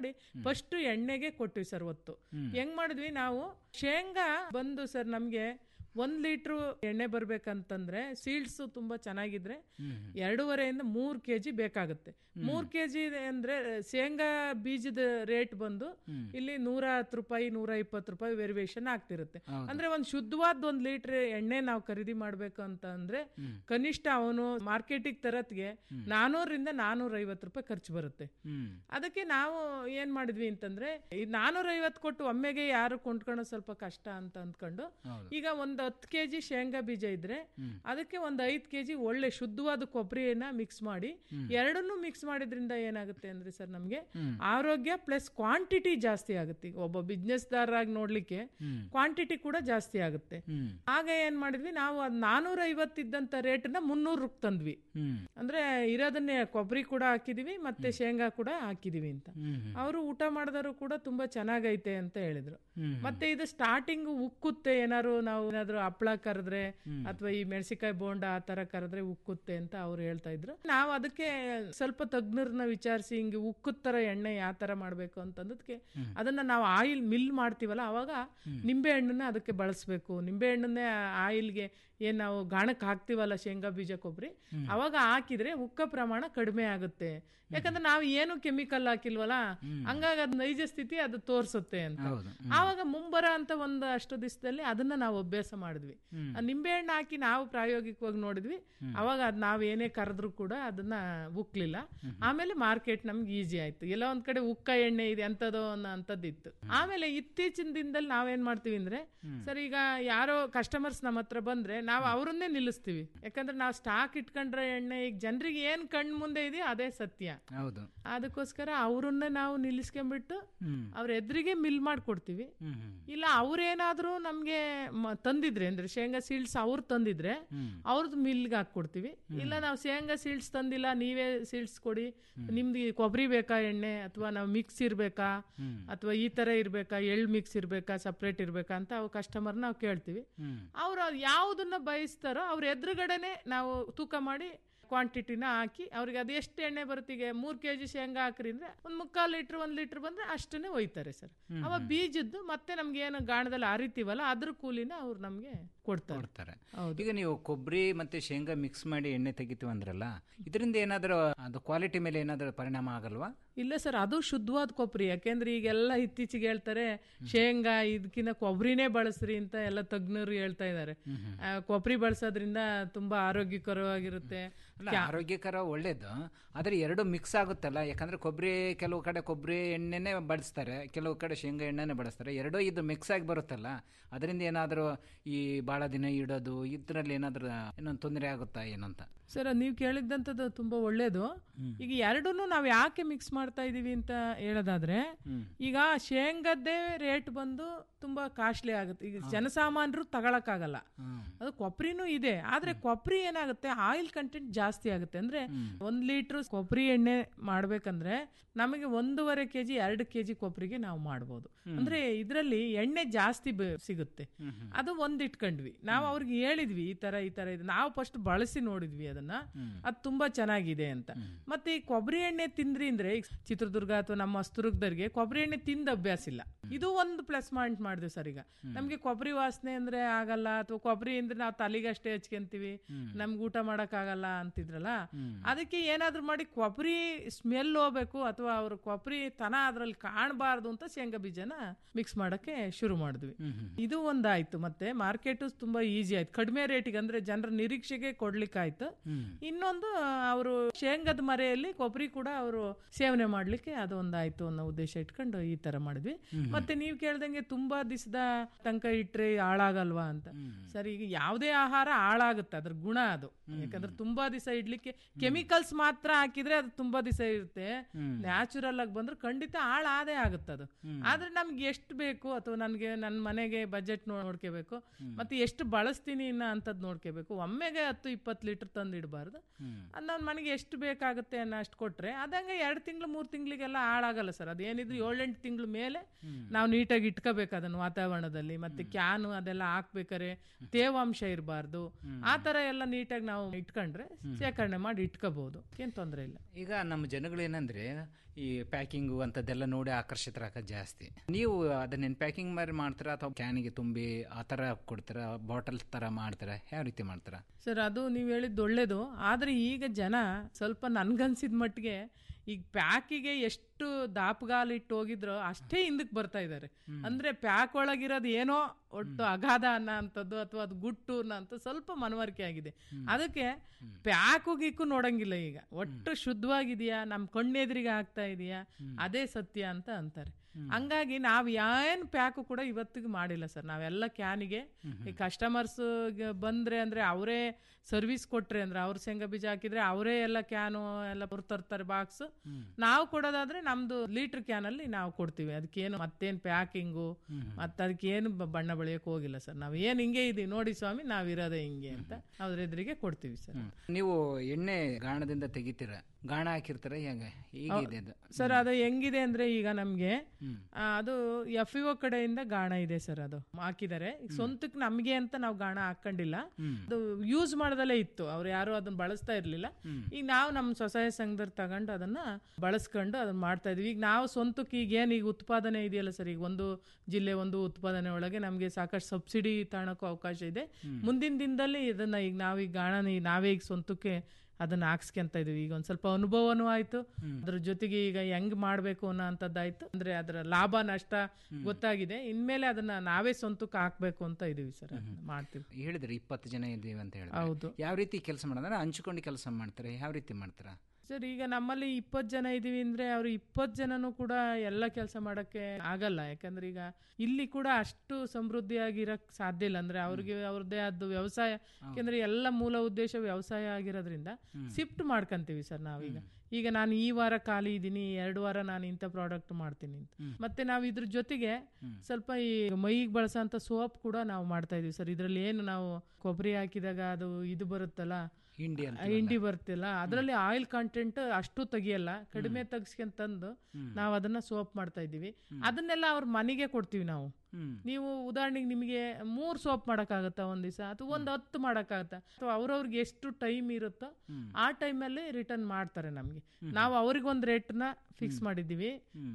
ಮಾಡಿ ಫಸ್ಟ್ ಎಣ್ಣೆಗೆ ಕೊಟ್ವಿ ಸರ್ ಒತ್ತು ಹೆಂಗ್ ಮಾಡಿದ್ವಿ ನಾವು ಶೇಂಗಾ ಬಂದು ಸರ್ ನಮ್ಗೆ ಒಂದ್ ಲೀಟ್ರು ಎಣ್ಣೆ ಬರ್ಬೇಕಂತಂದ್ರೆ ಸೀಡ್ಸ್ ತುಂಬಾ ಚೆನ್ನಾಗಿದ್ರೆ ಎರಡೂವರೆಯಿಂದ ಮೂರ್ ಕೆಜಿ ಬೇಕಾಗುತ್ತೆ ಮೂರ್ ಕೆಜಿ ಅಂದ್ರೆ ಶೇಂಗಾ ಬೀಜದ ರೇಟ್ ಬಂದು ಇಲ್ಲಿ ನೂರ ಹತ್ತು ರೂಪಾಯಿ ನೂರ ಇಪ್ಪತ್ತು ರೂಪಾಯಿ ವೇರಿಯೇಷನ್ ಆಗ್ತಿರುತ್ತೆ ಅಂದ್ರೆ ಒಂದ್ ಶುದ್ಧವಾದ ಒಂದ್ ಲೀಟರ್ ಎಣ್ಣೆ ನಾವು ಖರೀದಿ ಮಾಡ್ಬೇಕು ಅಂತ ಅಂದ್ರೆ ಕನಿಷ್ಠ ಅವನು ಮಾರ್ಕೆಟಿಗೆ ತರತ್ಗೆ ನಾನೂರರಿಂದ ನಾನೂರ ಐವತ್ತು ರೂಪಾಯಿ ಖರ್ಚು ಬರುತ್ತೆ ಅದಕ್ಕೆ ನಾವು ಏನ್ ಮಾಡಿದ್ವಿ ಅಂತಂದ್ರೆ ಈ ನಾನೂರ ಐವತ್ತು ಕೊಟ್ಟು ಒಮ್ಮೆಗೆ ಯಾರು ಕೊಂಡ್ಕೊಳ್ಳೋದು ಸ್ವಲ್ಪ ಕಷ್ಟ ಅಂತ ಅಂದ್ಕೊಂಡು ಈಗ ಒಂದ್ ಹತ್ತು ಕೆಜಿ ಶೇಂಗಾ ಬೀಜ ಇದ್ರೆ ಅದಕ್ಕೆ ಒಂದ್ ಐದ್ ಕೆಜಿ ಒಳ್ಳೆ ಶುದ್ಧವಾದ ಕೊಬ್ಬರಿಯನ್ನ ಮಿಕ್ಸ್ ಮಾಡಿ ಎರಡನ್ನೂ ಮಿಕ್ಸ್ ಮಾಡಿದ್ರಿಂದ ಏನಾಗುತ್ತೆ ಅಂದ್ರೆ ಸರ್ ನಮ್ಗೆ ಆರೋಗ್ಯ ಪ್ಲಸ್ ಕ್ವಾಂಟಿಟಿ ಜಾಸ್ತಿ ಆಗುತ್ತೆ ಈಗ ಒಬ್ಬ ಬಿಸ್ನೆಸ್ ದಾರರಾಗಿ ನೋಡ್ಲಿಕ್ಕೆ ಕ್ವಾಂಟಿಟಿ ಕೂಡ ಜಾಸ್ತಿ ಆಗುತ್ತೆ ಆಗ ಏನ್ ಮಾಡಿದ್ವಿ ನಾವು ಅದ್ ನಾನೂರ ಐವತ್ತಿದ್ದಂತ ರೇಟ್ನ ಮುನ್ನೂರು ತಂದ್ವಿ ಅಂದ್ರೆ ಇರೋದನ್ನೇ ಕೊಬ್ಬರಿ ಕೂಡ ಹಾಕಿದೀವಿ ಮತ್ತೆ ಶೇಂಗಾ ಕೂಡ ಹಾಕಿದೀವಿ ಅಂತ ಅವರು ಊಟ ಮಾಡಿದವರು ಕೂಡ ತುಂಬಾ ಚೆನ್ನಾಗೈತೆ ಅಂತ ಹೇಳಿದ್ರು ಮತ್ತೆ ಇದು ಸ್ಟಾರ್ಟಿಂಗ್ ಉಕ್ಕುತ್ತೆ ಏನಾರು ನಾವು ಏನಾದ್ರು ಹಪ್ಳ ಕರೆದ್ರೆ ಅಥವಾ ಈ ಮೆಣಸಿಕಾಯಿ ಬೋಂಡ ಆ ತರ ಕರೆದ್ರೆ ಉಕ್ಕುತ್ತೆ ಅಂತ ಅವ್ರು ಹೇಳ್ತಾ ಇದ್ರು ನಾವು ಅದಕ್ಕೆ ಸ್ವಲ್ಪ ತಜ್ಞರನ್ನ ವಿಚಾರಿಸಿ ಹಿಂಗೆ ಉಕ್ಕುತ್ ತರ ಎಣ್ಣೆ ಯಾವ ತರ ಮಾಡ್ಬೇಕು ಅಂತಂದಕ್ಕೆ ಅದನ್ನ ನಾವು ಆಯಿಲ್ ಮಿಲ್ ಮಾಡ್ತೀವಲ್ಲ ಅವಾಗ ನಿಂಬೆ ಹಣ್ಣನ್ನ ಅದಕ್ಕೆ ಬಳಸ್ಬೇಕು ನಿಂಬೆ ಹಣ್ಣನ್ನೇ ಆಯಿಲ್ಗೆ ಏನ್ ನಾವು ಗಾಣಕ್ಕೆ ಹಾಕ್ತಿವಲ್ಲ ಶೇಂಗಾ ಬೀಜ ಕೊಬ್ಬರಿ ಅವಾಗ ಹಾಕಿದ್ರೆ ಉಕ್ಕ ಪ್ರಮಾಣ ಕಡಿಮೆ ಆಗುತ್ತೆ ಯಾಕಂದ್ರೆ ನಾವು ಏನು ಕೆಮಿಕಲ್ ಹಾಕಿಲ್ವಲ್ಲ ಹಂಗಾಗಿ ಅದ್ ನೈಜ ಸ್ಥಿತಿ ಅದು ತೋರ್ಸುತ್ತೆ ಅಂತ ಆವಾಗ ಮುಂಬರ ಅಂತ ಒಂದು ಅಷ್ಟು ದಿವಸದಲ್ಲಿ ಅದನ್ನ ನಾವು ಅಭ್ಯಾಸ ಮಾಡಿದ್ವಿ ಆ ನಿಂಬೆ ಹಣ್ಣು ಹಾಕಿ ನಾವು ಪ್ರಾಯೋಗಿಕವಾಗಿ ನೋಡಿದ್ವಿ ಅವಾಗ ಅದ್ ನಾವ್ ಏನೇ ಕರೆದ್ರು ಕೂಡ ಅದನ್ನ ಉಕ್ಲಿಲ್ಲ ಆಮೇಲೆ ಮಾರ್ಕೆಟ್ ನಮ್ಗೆ ಈಸಿ ಆಯ್ತು ಎಲ್ಲ ಒಂದ್ ಕಡೆ ಉಕ್ಕ ಎಣ್ಣೆ ಇದೆ ಅಂತದೋ ಅನ್ನೋ ಅಂತದ್ದಿತ್ತು ಆಮೇಲೆ ಇತ್ತೀಚಿನ ದಿನದಲ್ಲಿ ನಾವೇನ್ ಮಾಡ್ತೀವಿ ಅಂದ್ರೆ ಸರ್ ಈಗ ಯಾರೋ ಕಸ್ಟಮರ್ಸ್ ನಮ್ಮ ಹತ್ರ ಬಂದ್ರೆ ನಾವು ಅವ್ರನ್ನೇ ನಿಲ್ಲಿಸ್ತೀವಿ ಯಾಕಂದ್ರೆ ನಾವು ಸ್ಟಾಕ್ ಇಟ್ಕೊಂಡ್ರೆ ಎಣ್ಣೆ ಈಗ ಜನರಿಗೆ ಏನ್ ಕಣ್ ಮುಂದೆ ಇದೆಯೋ ಅದೇ ಸತ್ಯ ಹೌದು ಅದಕ್ಕೋಸ್ಕರ ಅವ್ರನ್ನೇ ನಾವು ನಿಲ್ಲಿಸ್ಕೊಂಡ್ಬಿಟ್ಟು ಅವ್ರ ಎದುರಿಗೆ ಮಿಲ್ ಮಾಡ್ಕೊಡ್ತೀವಿ ಇಲ್ಲ ಅವ್ರೇನಾದ್ರೂ ನಮ್ಗೆ ಮ- ತಂದಿದ್ರೆ ಅಂದ್ರೆ ಶೇಂಗಾ ಸೀಡ್ಸ್ ಅವ್ರು ತಂದಿದ್ರೆ ಅವ್ರದ್ದು ಮಿಲ್ಗೆ ಹಾಕ್ಕೊಡ್ತೀವಿ ಇಲ್ಲ ನಾವು ಶೇಂಗಾ ಸೀಡ್ಸ್ ತಂದಿಲ್ಲ ನೀವೇ ಸೀಡ್ಸ್ ಕೊಡಿ ನಿಮ್ದು ಈ ಕೊಬ್ಬರಿ ಬೇಕಾ ಎಣ್ಣೆ ಅಥವಾ ನಾವು ಮಿಕ್ಸ್ ಇರ್ಬೇಕಾ ಅಥವಾ ಈ ತರ ಇರ್ಬೇಕಾ ಎಳ್ ಮಿಕ್ಸ್ ಇರ್ಬೇಕಾ ಸಪ್ರೇಟ್ ಇರ್ಬೇಕಾ ಅಂತ ಅವು ಕಸ್ಟಮರ್ ನಾವು ಕೇಳ್ತೀವಿ ಅವ್ರು ಯಾವ್ದನ್ನ ಬಯಸ್ತಾರೋ ಅವ್ರ ಎದುರುಗಡೆನೆ ನಾವು ತೂಕ ಮಾಡಿ ಕ್ವಾಂಟಿಟಿನ ಹಾಕಿ ಅವ್ರಿಗೆ ಅದು ಎಷ್ಟು ಎಣ್ಣೆ ಬರುತ್ತೆ ಈಗ ಮೂರ್ ಕೆಜಿ ಶೇಂಗಾ ಹಾಕ್ರಿ ಅಂದ್ರೆ ಒಂದ್ ಮುಕ್ಕಾಲ್ ಲೀಟರ್ ಒಂದ್ ಲೀಟರ್ ಬಂದ್ರೆ ಅಷ್ಟನ್ನೇ ಒಯ್ತಾರೆ ಸರ್ ಅವ ಬೀಜದ್ದು ಮತ್ತೆ ನಮ್ಗೆ ಏನು ಗಾಣದಲ್ಲಿ ಅರಿತೀವಲ್ಲ ಅದ್ರ ಕೂಲಿನ ಅವ್ರು ನಮ್ಗೆ ಕೊಡ್ತಾರೆ ಕೊಡ್ತಾರೆ ಈಗ ನೀವು ಕೊಬ್ಬರಿ ಮತ್ತೆ ಶೇಂಗಾ ಮಿಕ್ಸ್ ಮಾಡಿ ಎಣ್ಣೆ ತೆಗಿತೀವಿ ಅಂದ್ರಲ್ಲ ಇದರಿಂದ ಏನಾದರೂ ಅದು ಕ್ವಾಲಿಟಿ ಮೇಲೆ ಏನಾದರೂ ಪರಿಣಾಮ ಆಗಲ್ವಾ ಇಲ್ಲ ಸರ್ ಅದು ಶುದ್ಧವಾದ ಕೊಬ್ಬರಿ ಯಾಕೆಂದ್ರೆ ಈಗೆಲ್ಲ ಇತ್ತೀಚೆಗೆ ಹೇಳ್ತಾರೆ ಶೇಂಗಾ ಇದಕ್ಕಿಂತ ಕೊಬ್ಬರಿನೇ ಬಳಸ್ರಿ ಅಂತ ಎಲ್ಲ ತಜ್ಞರು ಹೇಳ್ತಾ ಇದ್ದಾರೆ ಕೊಬ್ಬರಿ ಬಳಸೋದ್ರಿಂದ ತುಂಬಾ ಆರೋಗ್ಯಕರವಾಗಿರುತ್ತೆ ಅಲ್ಲ ಆರೋಗ್ಯಕರ ಒಳ್ಳೇದು ಆದರೆ ಎರಡು ಮಿಕ್ಸ್ ಆಗುತ್ತಲ್ಲ ಯಾಕಂದ್ರೆ ಕೊಬ್ಬರಿ ಕೆಲವು ಕಡೆ ಕೊಬ್ಬರಿ ಎಣ್ಣೆನೇ ಬಳಸ್ತಾರೆ ಕೆಲವು ಕಡೆ ಶೇಂಗಾ ಎಣ್ಣೆನೇ ಬಳಸ್ತಾರೆ ಎರಡೂ ಇದು ಮಿಕ್ಸ್ ಆಗಿ ಬರುತ್ತಲ್ಲ ಅದರಿಂದ ಏನಾದರೂ ಈ ಭಾಳ ದಿನ ಇಡೋದು ಇದರಲ್ಲಿ ಏನಾದರೂ ಏನೊಂದು ತೊಂದರೆ ಆಗುತ್ತಾ ಏನಂತ ಸರ್ ನೀವು ಕೇಳಿದ್ದಂಥದ್ದು ತುಂಬಾ ಒಳ್ಳೇದು ಈಗ ಎರಡನ್ನೂ ನಾವು ಯಾಕೆ ಮಿಕ್ಸ್ ಮಾಡ್ತಾ ಇದೀವಿ ಅಂತ ಹೇಳೋದಾದ್ರೆ ಈಗ ಶೇಂಗದ್ದೇ ರೇಟ್ ಬಂದು ತುಂಬಾ ಕಾಸ್ಟ್ಲಿ ಆಗುತ್ತೆ ಈಗ ಜನಸಾಮಾನ್ಯರು ತಗೊಳಕ್ಕಾಗಲ್ಲ ಅದು ಕೊಬ್ಬರಿನೂ ಇದೆ ಆದ್ರೆ ಕೊಬ್ಬರಿ ಏನಾಗುತ್ತೆ ಆಯಿಲ್ ಕಂಟೆಂಟ್ ಜಾಸ್ತಿ ಆಗುತ್ತೆ ಅಂದ್ರೆ ಒಂದ್ ಲೀಟರ್ ಕೊಬ್ಬರಿ ಎಣ್ಣೆ ಮಾಡ್ಬೇಕಂದ್ರೆ ನಮಗೆ ಒಂದೂವರೆ ಕೆಜಿ ಎರಡು ಕೆಜಿ ಕೊಬ್ಬರಿಗೆ ನಾವು ಮಾಡ್ಬೋದು ಅಂದ್ರೆ ಇದರಲ್ಲಿ ಎಣ್ಣೆ ಜಾಸ್ತಿ ಬೆ- ಸಿಗುತ್ತೆ ಅದು ಒಂದ್ ಇಟ್ಕೊಂಡ್ವಿ ನಾವು ಅವ್ರಿಗೆ ಹೇಳಿದ್ವಿ ಈ ತರ ಈ ತರ ಇದೆ ನಾವು ಫಸ್ಟ್ ಬಳಸಿ ನೋಡಿದ್ವಿ ಅದನ್ನ ಅದು ತುಂಬಾ ಚೆನ್ನಾಗಿದೆ ಅಂತ ಮತ್ತೆ ಈ ಕೊಬ್ಬರಿ ಎಣ್ಣೆ ತಿಂದ್ರಿ ಅಂದ್ರೆ ಈಗ ಚಿತ್ರದುರ್ಗ ಅಥವಾ ನಮ್ಮ ಹೊಸದುರ್ಗದವ್ರಿಗೆ ಕೊಬ್ಬರಿ ಎಣ್ಣೆ ತಿಂದ ಅಭ್ಯಾಸ ಇಲ್ಲ ಇದು ಒಂದು ಪ್ಲಸ್ ಪಾಯಿಂಟ್ ಮಾಡಿದ್ವಿ ಸರ್ ಈಗ ನಮ್ಗೆ ಕೊಬ್ಬರಿ ವಾಸನೆ ಅಂದ್ರೆ ಆಗಲ್ಲ ಅಥವಾ ಕೊಬ್ಬರಿ ಅಂದ್ರೆ ನಾವು ತಲೆಗೆ ಅಷ್ಟೇ ಹಚ್ಕೊಂತೀವಿ ನಮ್ಗೆ ಊಟ ಮಾಡಕ್ ಆಗಲ್ಲ ಅಂತಿದ್ರಲ್ಲ ಅದಕ್ಕೆ ಏನಾದ್ರೂ ಮಾಡಿ ಕೊಬ್ಬರಿ ಸ್ಮೆಲ್ ಹೋಗ್ಬೇಕು ಅಥವಾ ಅವ್ರ ಕೊಬ್ಬರಿ ತನ ಅದ್ರಲ್ಲಿ ಕಾಣಬಾರ್ದು ಅಂತ ಶೇಂಗಾ ಬೀಜನ ಮಿಕ್ಸ್ ಮಾಡಕ್ಕೆ ಶುರು ಮಾಡಿದ್ವಿ ಇದು ಒಂದಾಯ್ತು ಮತ್ತೆ ಮಾರ್ಕೆಟ್ ತುಂಬಾ ಈಸಿ ಆಯ್ತು ಕಡಿಮೆ ರೇಟಿಗೆ ಅಂದ್ರೆ ಜನರ ನಿರೀಕ್ಷೆಗೆ ಕೊಡ್ಲಿಕ್ಕಾಯ್ತು ಇನ್ನೊಂದು ಅವರು ಶೇಂಗದ ಮರೆಯಲ್ಲಿ ಕೊಬ್ಬರಿ ಕೂಡ ಅವರು ಸೇವನೆ ಮಾಡ್ಲಿಕ್ಕೆ ಅದೊಂದಾಯ್ತು ಅನ್ನೋ ಉದ್ದೇಶ ಇಟ್ಕೊಂಡು ಈ ತರ ಮಾಡಿದ್ವಿ ಮತ್ತೆ ನೀವು ಕೇಳ್ದಂಗೆ ತುಂಬಾ ದಿವಸದ ತನಕ ಇಟ್ರೆ ಹಾಳಾಗಲ್ವಾ ಅಂತ ಸರಿ ಈಗ ಯಾವುದೇ ಆಹಾರ ಹಾಳಾಗುತ್ತೆ ಅದ್ರ ಗುಣ ಅದು ಯಾಕಂದ್ರೆ ತುಂಬಾ ದಿವಸ ಇಡ್ಲಿಕ್ಕೆ ಕೆಮಿಕಲ್ಸ್ ಮಾತ್ರ ಹಾಕಿದ್ರೆ ಅದು ತುಂಬಾ ದಿವಸ ಇರುತ್ತೆ ನ್ಯಾಚುರಲ್ ಆಗಿ ಬಂದ್ರೆ ಖಂಡಿತ ಹಾಳಾದೇ ಆಗುತ್ತೆ ಅದು ಆದ್ರೆ ನಮ್ಗೆ ಎಷ್ಟು ಬೇಕು ಅಥವಾ ನನಗೆ ನನ್ನ ಮನೆಗೆ ಬಜೆಟ್ ನೋಡ್ಕೋಬೇಕು ಮತ್ತೆ ಎಷ್ಟು ಬಳಸ್ತೀನಿ ಇನ್ನ ಅಂತದ್ ನೋಡ್ಕೋಬೇಕು ಒಮ್ಮೆಗೆ ಹತ್ತು ಇಪ್ಪತ್ತು ಲೀಟರ್ ತಂದು ಇಡಬಾರ್ದು ಅದು ನನ್ನ ಮನೆಗೆ ಎಷ್ಟು ಬೇಕಾಗುತ್ತೆ ಅನ್ನೋ ಅಷ್ಟು ಕೊಟ್ರೆ ಅದಂಗೆ ಎರಡು ತಿಂಗಳು ಮೂರು ತಿಂಗಳಿಗೆಲ್ಲ ಹಾಳಾಗಲ್ಲ ಸರ್ ಅದೇನಿದ್ರು ಏಳೆಂಟು ತಿಂಗಳ ಮೇಲೆ ನಾವು ನೀಟಾಗಿ ಇಟ್ಕೋಬೇಕು ಅದನ್ನ ವಾತಾವರಣದಲ್ಲಿ ಮತ್ತೆ ಕ್ಯಾನು ಅದೆಲ್ಲ ಹಾಕ್ಬೇಕಾರೆ ತೇವಾಂಶ ಇರಬಾರ್ದು ಆ ತರ ಎಲ್ಲ ನೀಟಾಗಿ ನಾವು ಇಟ್ಕೊಂಡ್ರೆ ಶೇಖರಣೆ ಮಾಡಿ ಇಟ್ಕೋಬಹುದು ಏನ್ ತೊಂದರೆ ಇಲ್ಲ ಈಗ ನಮ್ಮ ಜನಗಳೇನಂದ್ರೆ ಈ ಪ್ಯಾಕಿಂಗು ಅಂಥದ್ದೆಲ್ಲ ನೋಡಿ ಆಕರ್ಷಿತರಾಗೋದು ಜಾಸ್ತಿ ನೀವು ಅದನ್ನೇನು ಪ್ಯಾಕಿಂಗ್ ಮಾಡಿ ಮಾಡ್ತೀರಾ ಅಥವಾ ಕ್ಯಾನಿಗೆ ತುಂಬಿ ಆ ಥರ ಕೊಡ್ತೀರಾ ಬಾಟಲ್ ಥರ ಮಾಡ್ತೀರಾ ಯಾವ ರೀತಿ ಮಾಡ್ತೀರಾ ಸರ್ ಅದು ನೀವು ಹೇಳಿದ್ದು ಒಳ್ಳೇದು ಆದರೆ ಈಗ ಜನ ಸ್ವಲ್ಪ ನನ್ಗನ್ಸಿದ ಮಟ್ಟಿಗೆ ಈಗ ಪ್ಯಾಕಿಗೆ ಎಷ್ಟು ದಾಪಗಾಲಿಟ್ಟು ಹೋಗಿದ್ರೋ ಅಷ್ಟೇ ಹಿಂದಕ್ಕೆ ಬರ್ತಾ ಇದ್ದಾರೆ ಅಂದ್ರೆ ಪ್ಯಾಕ್ ಒಳಗಿರೋದು ಏನೋ ಒಟ್ಟು ಅಗಾಧ ಅನ್ನೋ ಅಂಥದ್ದು ಅಥವಾ ಅದು ಗುಟ್ಟು ಅನ್ನೋ ಸ್ವಲ್ಪ ಮನವರಿಕೆ ಆಗಿದೆ ಅದಕ್ಕೆ ಪ್ಯಾಕು ಗೀಕು ನೋಡಂಗಿಲ್ಲ ಈಗ ಒಟ್ಟು ಶುದ್ಧವಾಗಿದೆಯಾ ನಮ್ಮ ಕಣ್ಣೆದುರಿಗೆ ಆಗ್ತಾ ಇದೆಯಾ ಅದೇ ಸತ್ಯ ಅಂತ ಅಂತಾರೆ ಹಂಗಾಗಿ ನಾವು ಏನು ಪ್ಯಾಕು ಕೂಡ ಇವತ್ತಿಗೆ ಮಾಡಿಲ್ಲ ಸರ್ ನಾವೆಲ್ಲ ಕ್ಯಾನಿಗೆ ಈ ಕಸ್ಟಮರ್ಸ್ ಬಂದ್ರೆ ಅಂದ್ರೆ ಅವರೇ ಸರ್ವಿಸ್ ಕೊಟ್ರೆ ಅಂದ್ರೆ ಅವ್ರ ಶೇಂಗಾ ಬೀಜ ಹಾಕಿದ್ರೆ ಅವರೇ ಎಲ್ಲ ಕ್ಯಾನು ಎಲ್ಲ ಅವ್ರು ತರ್ತಾರೆ ಬಾಕ್ಸ್ ನಾವು ಕೊಡೋದಾದ್ರೆ ನಮ್ದು ಲೀಟರ್ ಕ್ಯಾನ್ ಅಲ್ಲಿ ನಾವು ಕೊಡ್ತೀವಿ ಅದಕ್ಕೇನು ಮತ್ತೇನು ಪ್ಯಾಕಿಂಗು ಮತ್ತೆ ಅದಕ್ಕೇನು ಬ- ಬಣ್ಣ ಬಳಿಯಕ್ಕೆ ಹೋಗಿಲ್ಲ ಸರ್ ನಾವು ಏನು ಹಿಂಗೆ ಇದೀವಿ ನೋಡಿ ಸ್ವಾಮಿ ನಾವು ಇರೋದೇ ಹಿಂಗೆ ಅಂತ ಅವ್ರ ಎದುರಿಗೆ ಕೊಡ್ತೀವಿ ಸರ್ ನೀವು ಎಣ್ಣೆ ಗಾಣದಿಂದ ತೆಗಿತೀರಾ ಗಾಣ ಹಾಕಿರ್ತೀರ ಹೆಂಗೆ ಹೇಗಿದೆ ಅದು ಸರ್ ಅದು ಹೆಂಗಿದೆ ಅಂದ್ರೆ ಈಗ ನಮ್ಗೆ ಆ, ಅದು ಎಫ್ ಇಒ ಕಡೆಯಿಂದ ಗಾಣ ಇದೆ ಸರ್ ಅದು ಹಾಕಿದ್ದಾರೆ ಈಗ ಸ್ವಂತಕ್ಕೆ ನಮ್ಗೆ ಅಂತ ನಾವು ಗಾಣ ಹಾಕೊಂಡಿಲ್ಲ ಅದು ಯೂಸ್ ಮಾಡದಲ್ಲೇ ಇತ್ತು ಅವ್ರು ಯಾರು ಅದನ್ನ ಬಳಸ್ತಾ ಇರ್ಲಿಲ್ಲ ಈಗ ನಾವು ನಮ್ಮ ಸ್ವಸಹಾಯ ಸಂಘದವ್ರು ತಗೊಂಡು ಅದನ್ನ ಬಳಸ್ಕೊಂಡು ಅದನ್ನ ಮಾಡ್ತಾ ಇದೀವಿ ಈಗ ನಾವು ಸ್ವಂತಕ್ಕೆ ಈಗ ಏನ್ ಈಗ ಉತ್ಪಾದನೆ ಇದೆಯಲ್ಲ ಸರ್ ಈಗ ಒಂದು ಜಿಲ್ಲೆ ಒಂದು ಉತ್ಪಾದನೆ ಒಳಗೆ ನಮಗೆ ಸಾಕಷ್ಟು ಸಬ್ಸಿಡಿ ತಗೊಳಕ್ಕೂ ಅವಕಾಶ ಇದೆ ಮುಂದಿನ ದಿನದಲ್ಲಿ ಇದನ್ನ ಈಗ ನಾವೀಗ ಗಾಣ ನಾವೇ ಈಗ ಸ್ವಂತಕ್ಕೆ ಅದನ್ನ ಹಾಕ್ಸ್ಕೊಂತ ಇದೀವಿ ಈಗ ಒಂದ್ ಸ್ವಲ್ಪ ಅನುಭವನೂ ಆಯ್ತು ಅದ್ರ ಜೊತೆಗೆ ಈಗ ಹೆಂಗ್ ಮಾಡ್ಬೇಕು ಅನ್ನೋ ಅಂತದ್ದಾಯ್ತು ಅಂದ್ರೆ ಅದರ ಲಾಭ ನಷ್ಟ ಗೊತ್ತಾಗಿದೆ ಇನ್ಮೇಲೆ ಅದನ್ನ ನಾವೇ ಸ್ವಂತಕ್ಕೆ ಹಾಕ್ಬೇಕು ಅಂತ ಇದೀವಿ ಸರ್ ಅದನ್ನ ಮಾಡ್ತೀವಿ ಹೇಳಿದ್ರಿ ಇಪ್ಪತ್ತು ಜನ ಇದ್ದೀವಿ ಅಂತ ಹೇಳಿ ಹೌದು. ಯಾವ ರೀತಿ ಕೆಲಸ ಮಾಡೋದ್ರೆ ಹಂಚ್ಕೊಂಡು ಕೆಲಸ ಮಾಡ್ತಾರೆ ಯಾವ ರೀತಿ ಮಾಡ್ತೀರಾ ಸರ್ ಈಗ ನಮ್ಮಲ್ಲಿ ಇಪ್ಪತ್ತು ಜನ ಇದೀವಿ ಅಂದ್ರೆ ಅವ್ರು ಇಪ್ಪತ್ತು ಜನನೂ ಕೂಡ ಎಲ್ಲ ಕೆಲಸ ಮಾಡಕ್ಕೆ ಆಗಲ್ಲ ಯಾಕಂದ್ರೆ ಈಗ ಇಲ್ಲಿ ಕೂಡ ಅಷ್ಟು ಸಮೃದ್ಧಿಯಾಗಿರಕ್ ಸಾಧ್ಯ ಇಲ್ಲ ಅಂದ್ರೆ ಅವ್ರಿಗೆ ಅವ್ರದ್ದೇ ಆದ ವ್ಯವಸಾಯ ಯಾಕಂದ್ರೆ ಎಲ್ಲ ಮೂಲ ಉದ್ದೇಶ ವ್ಯವಸಾಯ ಆಗಿರೋದ್ರಿಂದ ಶಿಫ್ಟ್ ಮಾಡ್ಕೊಂತೀವಿ ಸರ್ ನಾವೀಗ ಈಗ ನಾನು ಈ ವಾರ ಖಾಲಿ ಇದ್ದೀನಿ ಎರಡು ವಾರ ನಾನು ಇಂಥ ಪ್ರಾಡಕ್ಟ್ ಮಾಡ್ತೀನಿ ಅಂತ ಮತ್ತೆ ನಾವು ಇದ್ರ ಜೊತೆಗೆ ಸ್ವಲ್ಪ ಈ ಮೈಗೆ ಬಳಸೋಂಥ ಸೋಪ್ ಕೂಡ ನಾವು ಮಾಡ್ತಾ ಇದೀವಿ ಸರ್ ಇದರಲ್ಲಿ ಏನು ನಾವು ಕೊಬ್ಬರಿ ಹಾಕಿದಾಗ ಅದು ಇದು ಬರುತ್ತಲ್ಲ ಹಿಂಡಿ ಆ ಹಿಂಡಿ ಬರ್ತಿಲ್ಲ ಅದರಲ್ಲಿ ಆಯಿಲ್ ಕಂಟೆಂಟ್ ಅಷ್ಟು ತೆಗಿಯಲ್ಲ ಕಡಿಮೆ ತೆಗಿಸ್ಕೊಂಡ್ ತಂದು ನಾವು ಅದನ್ನ ಸೋಪ್ ಮಾಡ್ತಾ ಇದ್ದೀವಿ ಅದನ್ನೆಲ್ಲ ಅವ್ರ ಮನೆಗೆ ಕೊಡ್ತೀವಿ ನಾವು ನೀವು ಉದಾಹರಣೆಗೆ ನಿಮಗೆ ಮೂರ್ ಸೋಪ್ ಮಾಡಕ್ಕಾಗತ್ತಾ ಒಂದ್ ದಿವಸ ಅಥವಾ ಒಂದ್ ಹತ್ತು ಮಾಡಕ್ಕಾಗತ್ತಾ ಅಥವಾ ಅವ್ರವ್ರಿಗೆ ಎಷ್ಟು ಟೈಮ್ ಇರುತ್ತೋ ಆ ಟೈಮಲ್ಲಿ ರಿಟರ್ನ್ ಮಾಡ್ತಾರೆ ನಮ್ಗೆ ನಾವು ಅವ್ರಿಗೊಂದು ರೇಟ್ನ ಫಿಕ್ಸ್ ಮಾಡಿದ್ದೀವಿ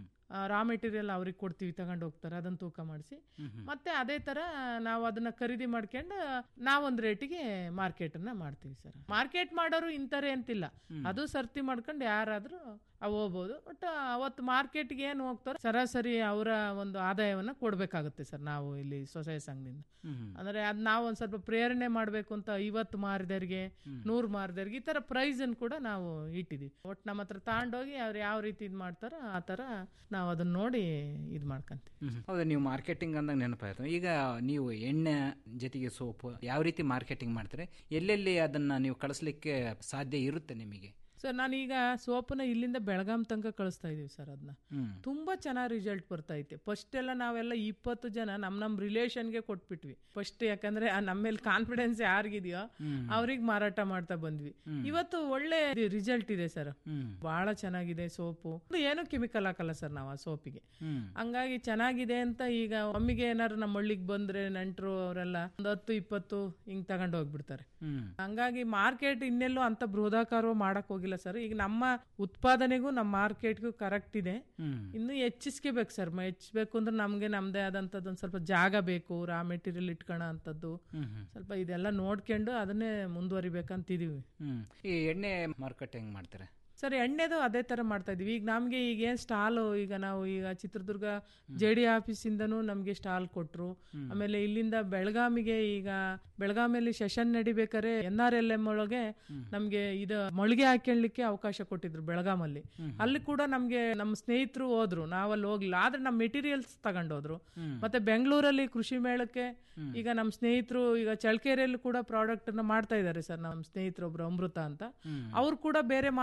ರಾ ಮೆಟೀರಿಯಲ್ ಅವ್ರಿಗೆ ಕೊಡ್ತೀವಿ ತಗೊಂಡು ಹೋಗ್ತಾರೆ ಅದನ್ನ ತೂಕ ಮಾಡಿಸಿ ಮತ್ತೆ ಅದೇ ತರ ನಾವು ಅದನ್ನ ಖರೀದಿ ಮಾಡ್ಕೊಂಡು ನಾವೊಂದ್ ರೇಟಿಗೆ ಮಾರ್ಕೆಟ್ ಅನ್ನ ಮಾಡ್ತೀವಿ ಸರ್ ಮಾರ್ಕೆಟ್ ಮಾಡೋರು ಇಂತಾರೆ ಅಂತಿಲ್ಲ ಅದು ಸರ್ತಿ ಮಾಡ್ಕೊಂಡು ಯಾರಾದ್ರೂ ಅವ್ ಹೋಗ್ಬೋದು ಬಟ್ ಅವತ್ತು ಮಾರ್ಕೆಟ್ಗೆ ಏನು ಹೋಗ್ತಾರೋ ಸರಾಸರಿ ಅವರ ಒಂದು ಆದಾಯವನ್ನ ಕೊಡ್ಬೇಕಾಗುತ್ತೆ ಸರ್ ನಾವು ಇಲ್ಲಿ ಸ್ವಸಹಾಯ ಸಂಘದಿಂದ ಅಂದ್ರೆ ಅದ್ ನಾವು ಒಂದ್ ಸ್ವಲ್ಪ ಪ್ರೇರಣೆ ಮಾಡ್ಬೇಕು ಅಂತ ಐವತ್ತು ಮಾರಿದವ್ರಿಗೆ ನೂರು ಮಾರಿದವ್ರಿಗೆ ಈ ತರ ಪ್ರೈಸ್ ಅನ್ನು ಕೂಡ ನಾವು ಇಟ್ಟಿದೀವಿ ಒಟ್ಟು ನಮ್ಮ ಹತ್ರ ತಗೊಂಡೋಗಿ ಅವ್ರು ಯಾವ ರೀತಿ ಇದ್ ಮಾಡ್ತಾರೋ ಆ ತರ ನಾವು ಅದನ್ನ ನೋಡಿ ಇದ್ ಮಾಡ್ಕೊಂತೀವಿ ಹೌದು ನೀವು ಮಾರ್ಕೆಟಿಂಗ್ ಅಂದಾಗ ನೆನಪಾಯ್ತು ಈಗ ನೀವು ಎಣ್ಣೆ ಜೊತೆಗೆ ಸೋಪ್ ಯಾವ ರೀತಿ ಮಾರ್ಕೆಟಿಂಗ್ ಮಾಡ್ತಾರೆ ಎಲ್ಲೆಲ್ಲಿ ಅದನ್ನ ನೀವು ಕಳಿಸ್ಲಿಕ್ಕೆ ಸಾಧ್ಯ ಇರುತ್ತೆ ನಿಮಗೆ ಸರ್ ನಾನೀಗ ಸೋಪನ್ನ ಇಲ್ಲಿಂದ ಬೆಳಗಾಂ ತನಕ ಕಳಿಸ್ತಾ ಇದೀವಿ ಸರ್ ಅದನ್ನ ತುಂಬಾ ಚೆನ್ನಾಗಿ ರಿಸಲ್ಟ್ ಬರ್ತಾ ಐತೆ ಫಸ್ಟ್ ಎಲ್ಲ ನಾವೆಲ್ಲ ಇಪ್ಪತ್ತು ಜನ ನಮ್ ನಮ್ ರಿಲೇಷನ್ಗೆ ಕೊಟ್ಬಿಟ್ವಿ ಫಸ್ಟ್ ಯಾಕಂದ್ರೆ ಆ ನಮ್ಮ ಮೇಲೆ ಕಾನ್ಫಿಡೆನ್ಸ್ ಯಾರಿಗಿದೆಯೋ ಅವ್ರಿಗೆ ಮಾರಾಟ ಮಾಡ್ತಾ ಬಂದ್ವಿ ಇವತ್ತು ಒಳ್ಳೆ ರಿಸಲ್ಟ್ ಇದೆ ಸರ್ ಬಹಳ ಚೆನ್ನಾಗಿದೆ ಸೋಪು ಏನು ಕೆಮಿಕಲ್ ಹಾಕಲ್ಲ ಸರ್ ನಾವು ಆ ಸೋಪಿಗೆ ಹಂಗಾಗಿ ಚೆನ್ನಾಗಿದೆ ಅಂತ ಈಗ ಒಮ್ಮಿಗೆ ಏನಾದ್ರು ನಮ್ಮ ಹಳ್ಳಿಗೆ ಬಂದ್ರೆ ನೆಂಟರು ಅವರೆಲ್ಲ ಒಂದು ಹತ್ತು ಇಪ್ಪತ್ತು ಹಿಂಗ್ ತಗೊಂಡು ಹೋಗ್ಬಿಡ್ತಾರೆ ಹಂಗಾಗಿ ಮಾರ್ಕೆಟ್ ಇನ್ನೆಲ್ಲೂ ಅಂತ ಬೃಹದಾಕಾರ ಮಾಡಕ್ ಹೋಗಿಲ್ಲ ಸರ್ ಈಗ ನಮ್ಮ ಉತ್ಪಾದನೆಗೂ ನಮ್ಮ ಮಾರ್ಕೆಟ್ಗೂ ಕರೆಕ್ಟ್ ಇದೆ ಇನ್ನು ಹೆಚ್ಚಿಸ್ಕೋಬೇಕು ಸರ್ ಹೆಚ್ಚಬೇಕು ಅಂದ್ರೆ ನಮ್ಗೆ ನಮ್ದೇ ಆದಂತದ್ದು ಒಂದ್ ಸ್ವಲ್ಪ ಜಾಗ ಬೇಕು ರಾ ಮೆಟೀರಿಯಲ್ ಇಟ್ಕೊಳ ಅಂತದ್ದು ಸ್ವಲ್ಪ ಇದೆಲ್ಲ ನೋಡ್ಕೊಂಡು ಅದನ್ನೇ ಮುಂದುವರಿಬೇಕಂತಿದೀವಿ ಹ್ಮ್ ಈ ಎಣ್ಣೆ ಮಾರುಕಟ್ಟೆ ಹೆಂಗ್ ಮಾಡ್ತಾರೆ ಸರ್ ಎಣ್ಣೆದು ಅದೇ ತರ ಮಾಡ್ತಾ ಇದೀವಿ ಈಗ ನಮ್ಗೆ ಈಗ ಏನ್ ಸ್ಟಾಲು ಈಗ ನಾವು ಈಗ ಚಿತ್ರದುರ್ಗ ಜೆ ಡಿ ಆಫೀಸಿಂದನೂ ನಮ್ಗೆ ಸ್ಟಾಲ್ ಕೊಟ್ರು ಆಮೇಲೆ ಇಲ್ಲಿಂದ ಬೆಳಗಾಮಿಗೆ ಈಗ ಬೆಳಗಾಮಿಯಲ್ಲಿ ಸೆಷನ್ ನಡಿಬೇಕಾದ್ರೆ ಎನ್ ಆರ್ ಎಲ್ ಎಂ ಒಳಗೆ ನಮ್ಗೆ ಇದು ಮೊಳಿಗೆ ಹಾಕೊಳ್ಳಿಕ್ಕೆ ಅವಕಾಶ ಕೊಟ್ಟಿದ್ರು ಬೆಳಗಾಮಲ್ಲಿ ಅಲ್ಲಿ ಕೂಡ ನಮ್ಗೆ ನಮ್ಮ ಸ್ನೇಹಿತರು ಹೋದ್ರು ನಾವಲ್ಲಿ ಹೋಗ್ಲಿಲ್ಲ ಆದ್ರೆ ನಮ್ಮ ಮೆಟೀರಿಯಲ್ಸ್ ತಗೊಂಡೋದ್ರು ಮತ್ತೆ ಬೆಂಗಳೂರಲ್ಲಿ ಕೃಷಿ ಮೇಳಕ್ಕೆ ಈಗ ನಮ್ಮ ಸ್ನೇಹಿತರು ಈಗ ಚಳ್ಕೆರೆಯಲ್ಲಿ ಕೂಡ ಪ್ರಾಡಕ್ಟ್ ಅನ್ನ ಮಾಡ್ತಾ ಇದ್ದಾರೆ ಸರ್ ನಮ್ಮ ಸ್ನೇಹಿತರು ಒಬ್ರು ಅಮೃತ ಅಂತ ಅವ್ರು ಕೂಡ ಬೇರೆ ಮಾರ್ಕೆಟ್ ಇದ್ರೆ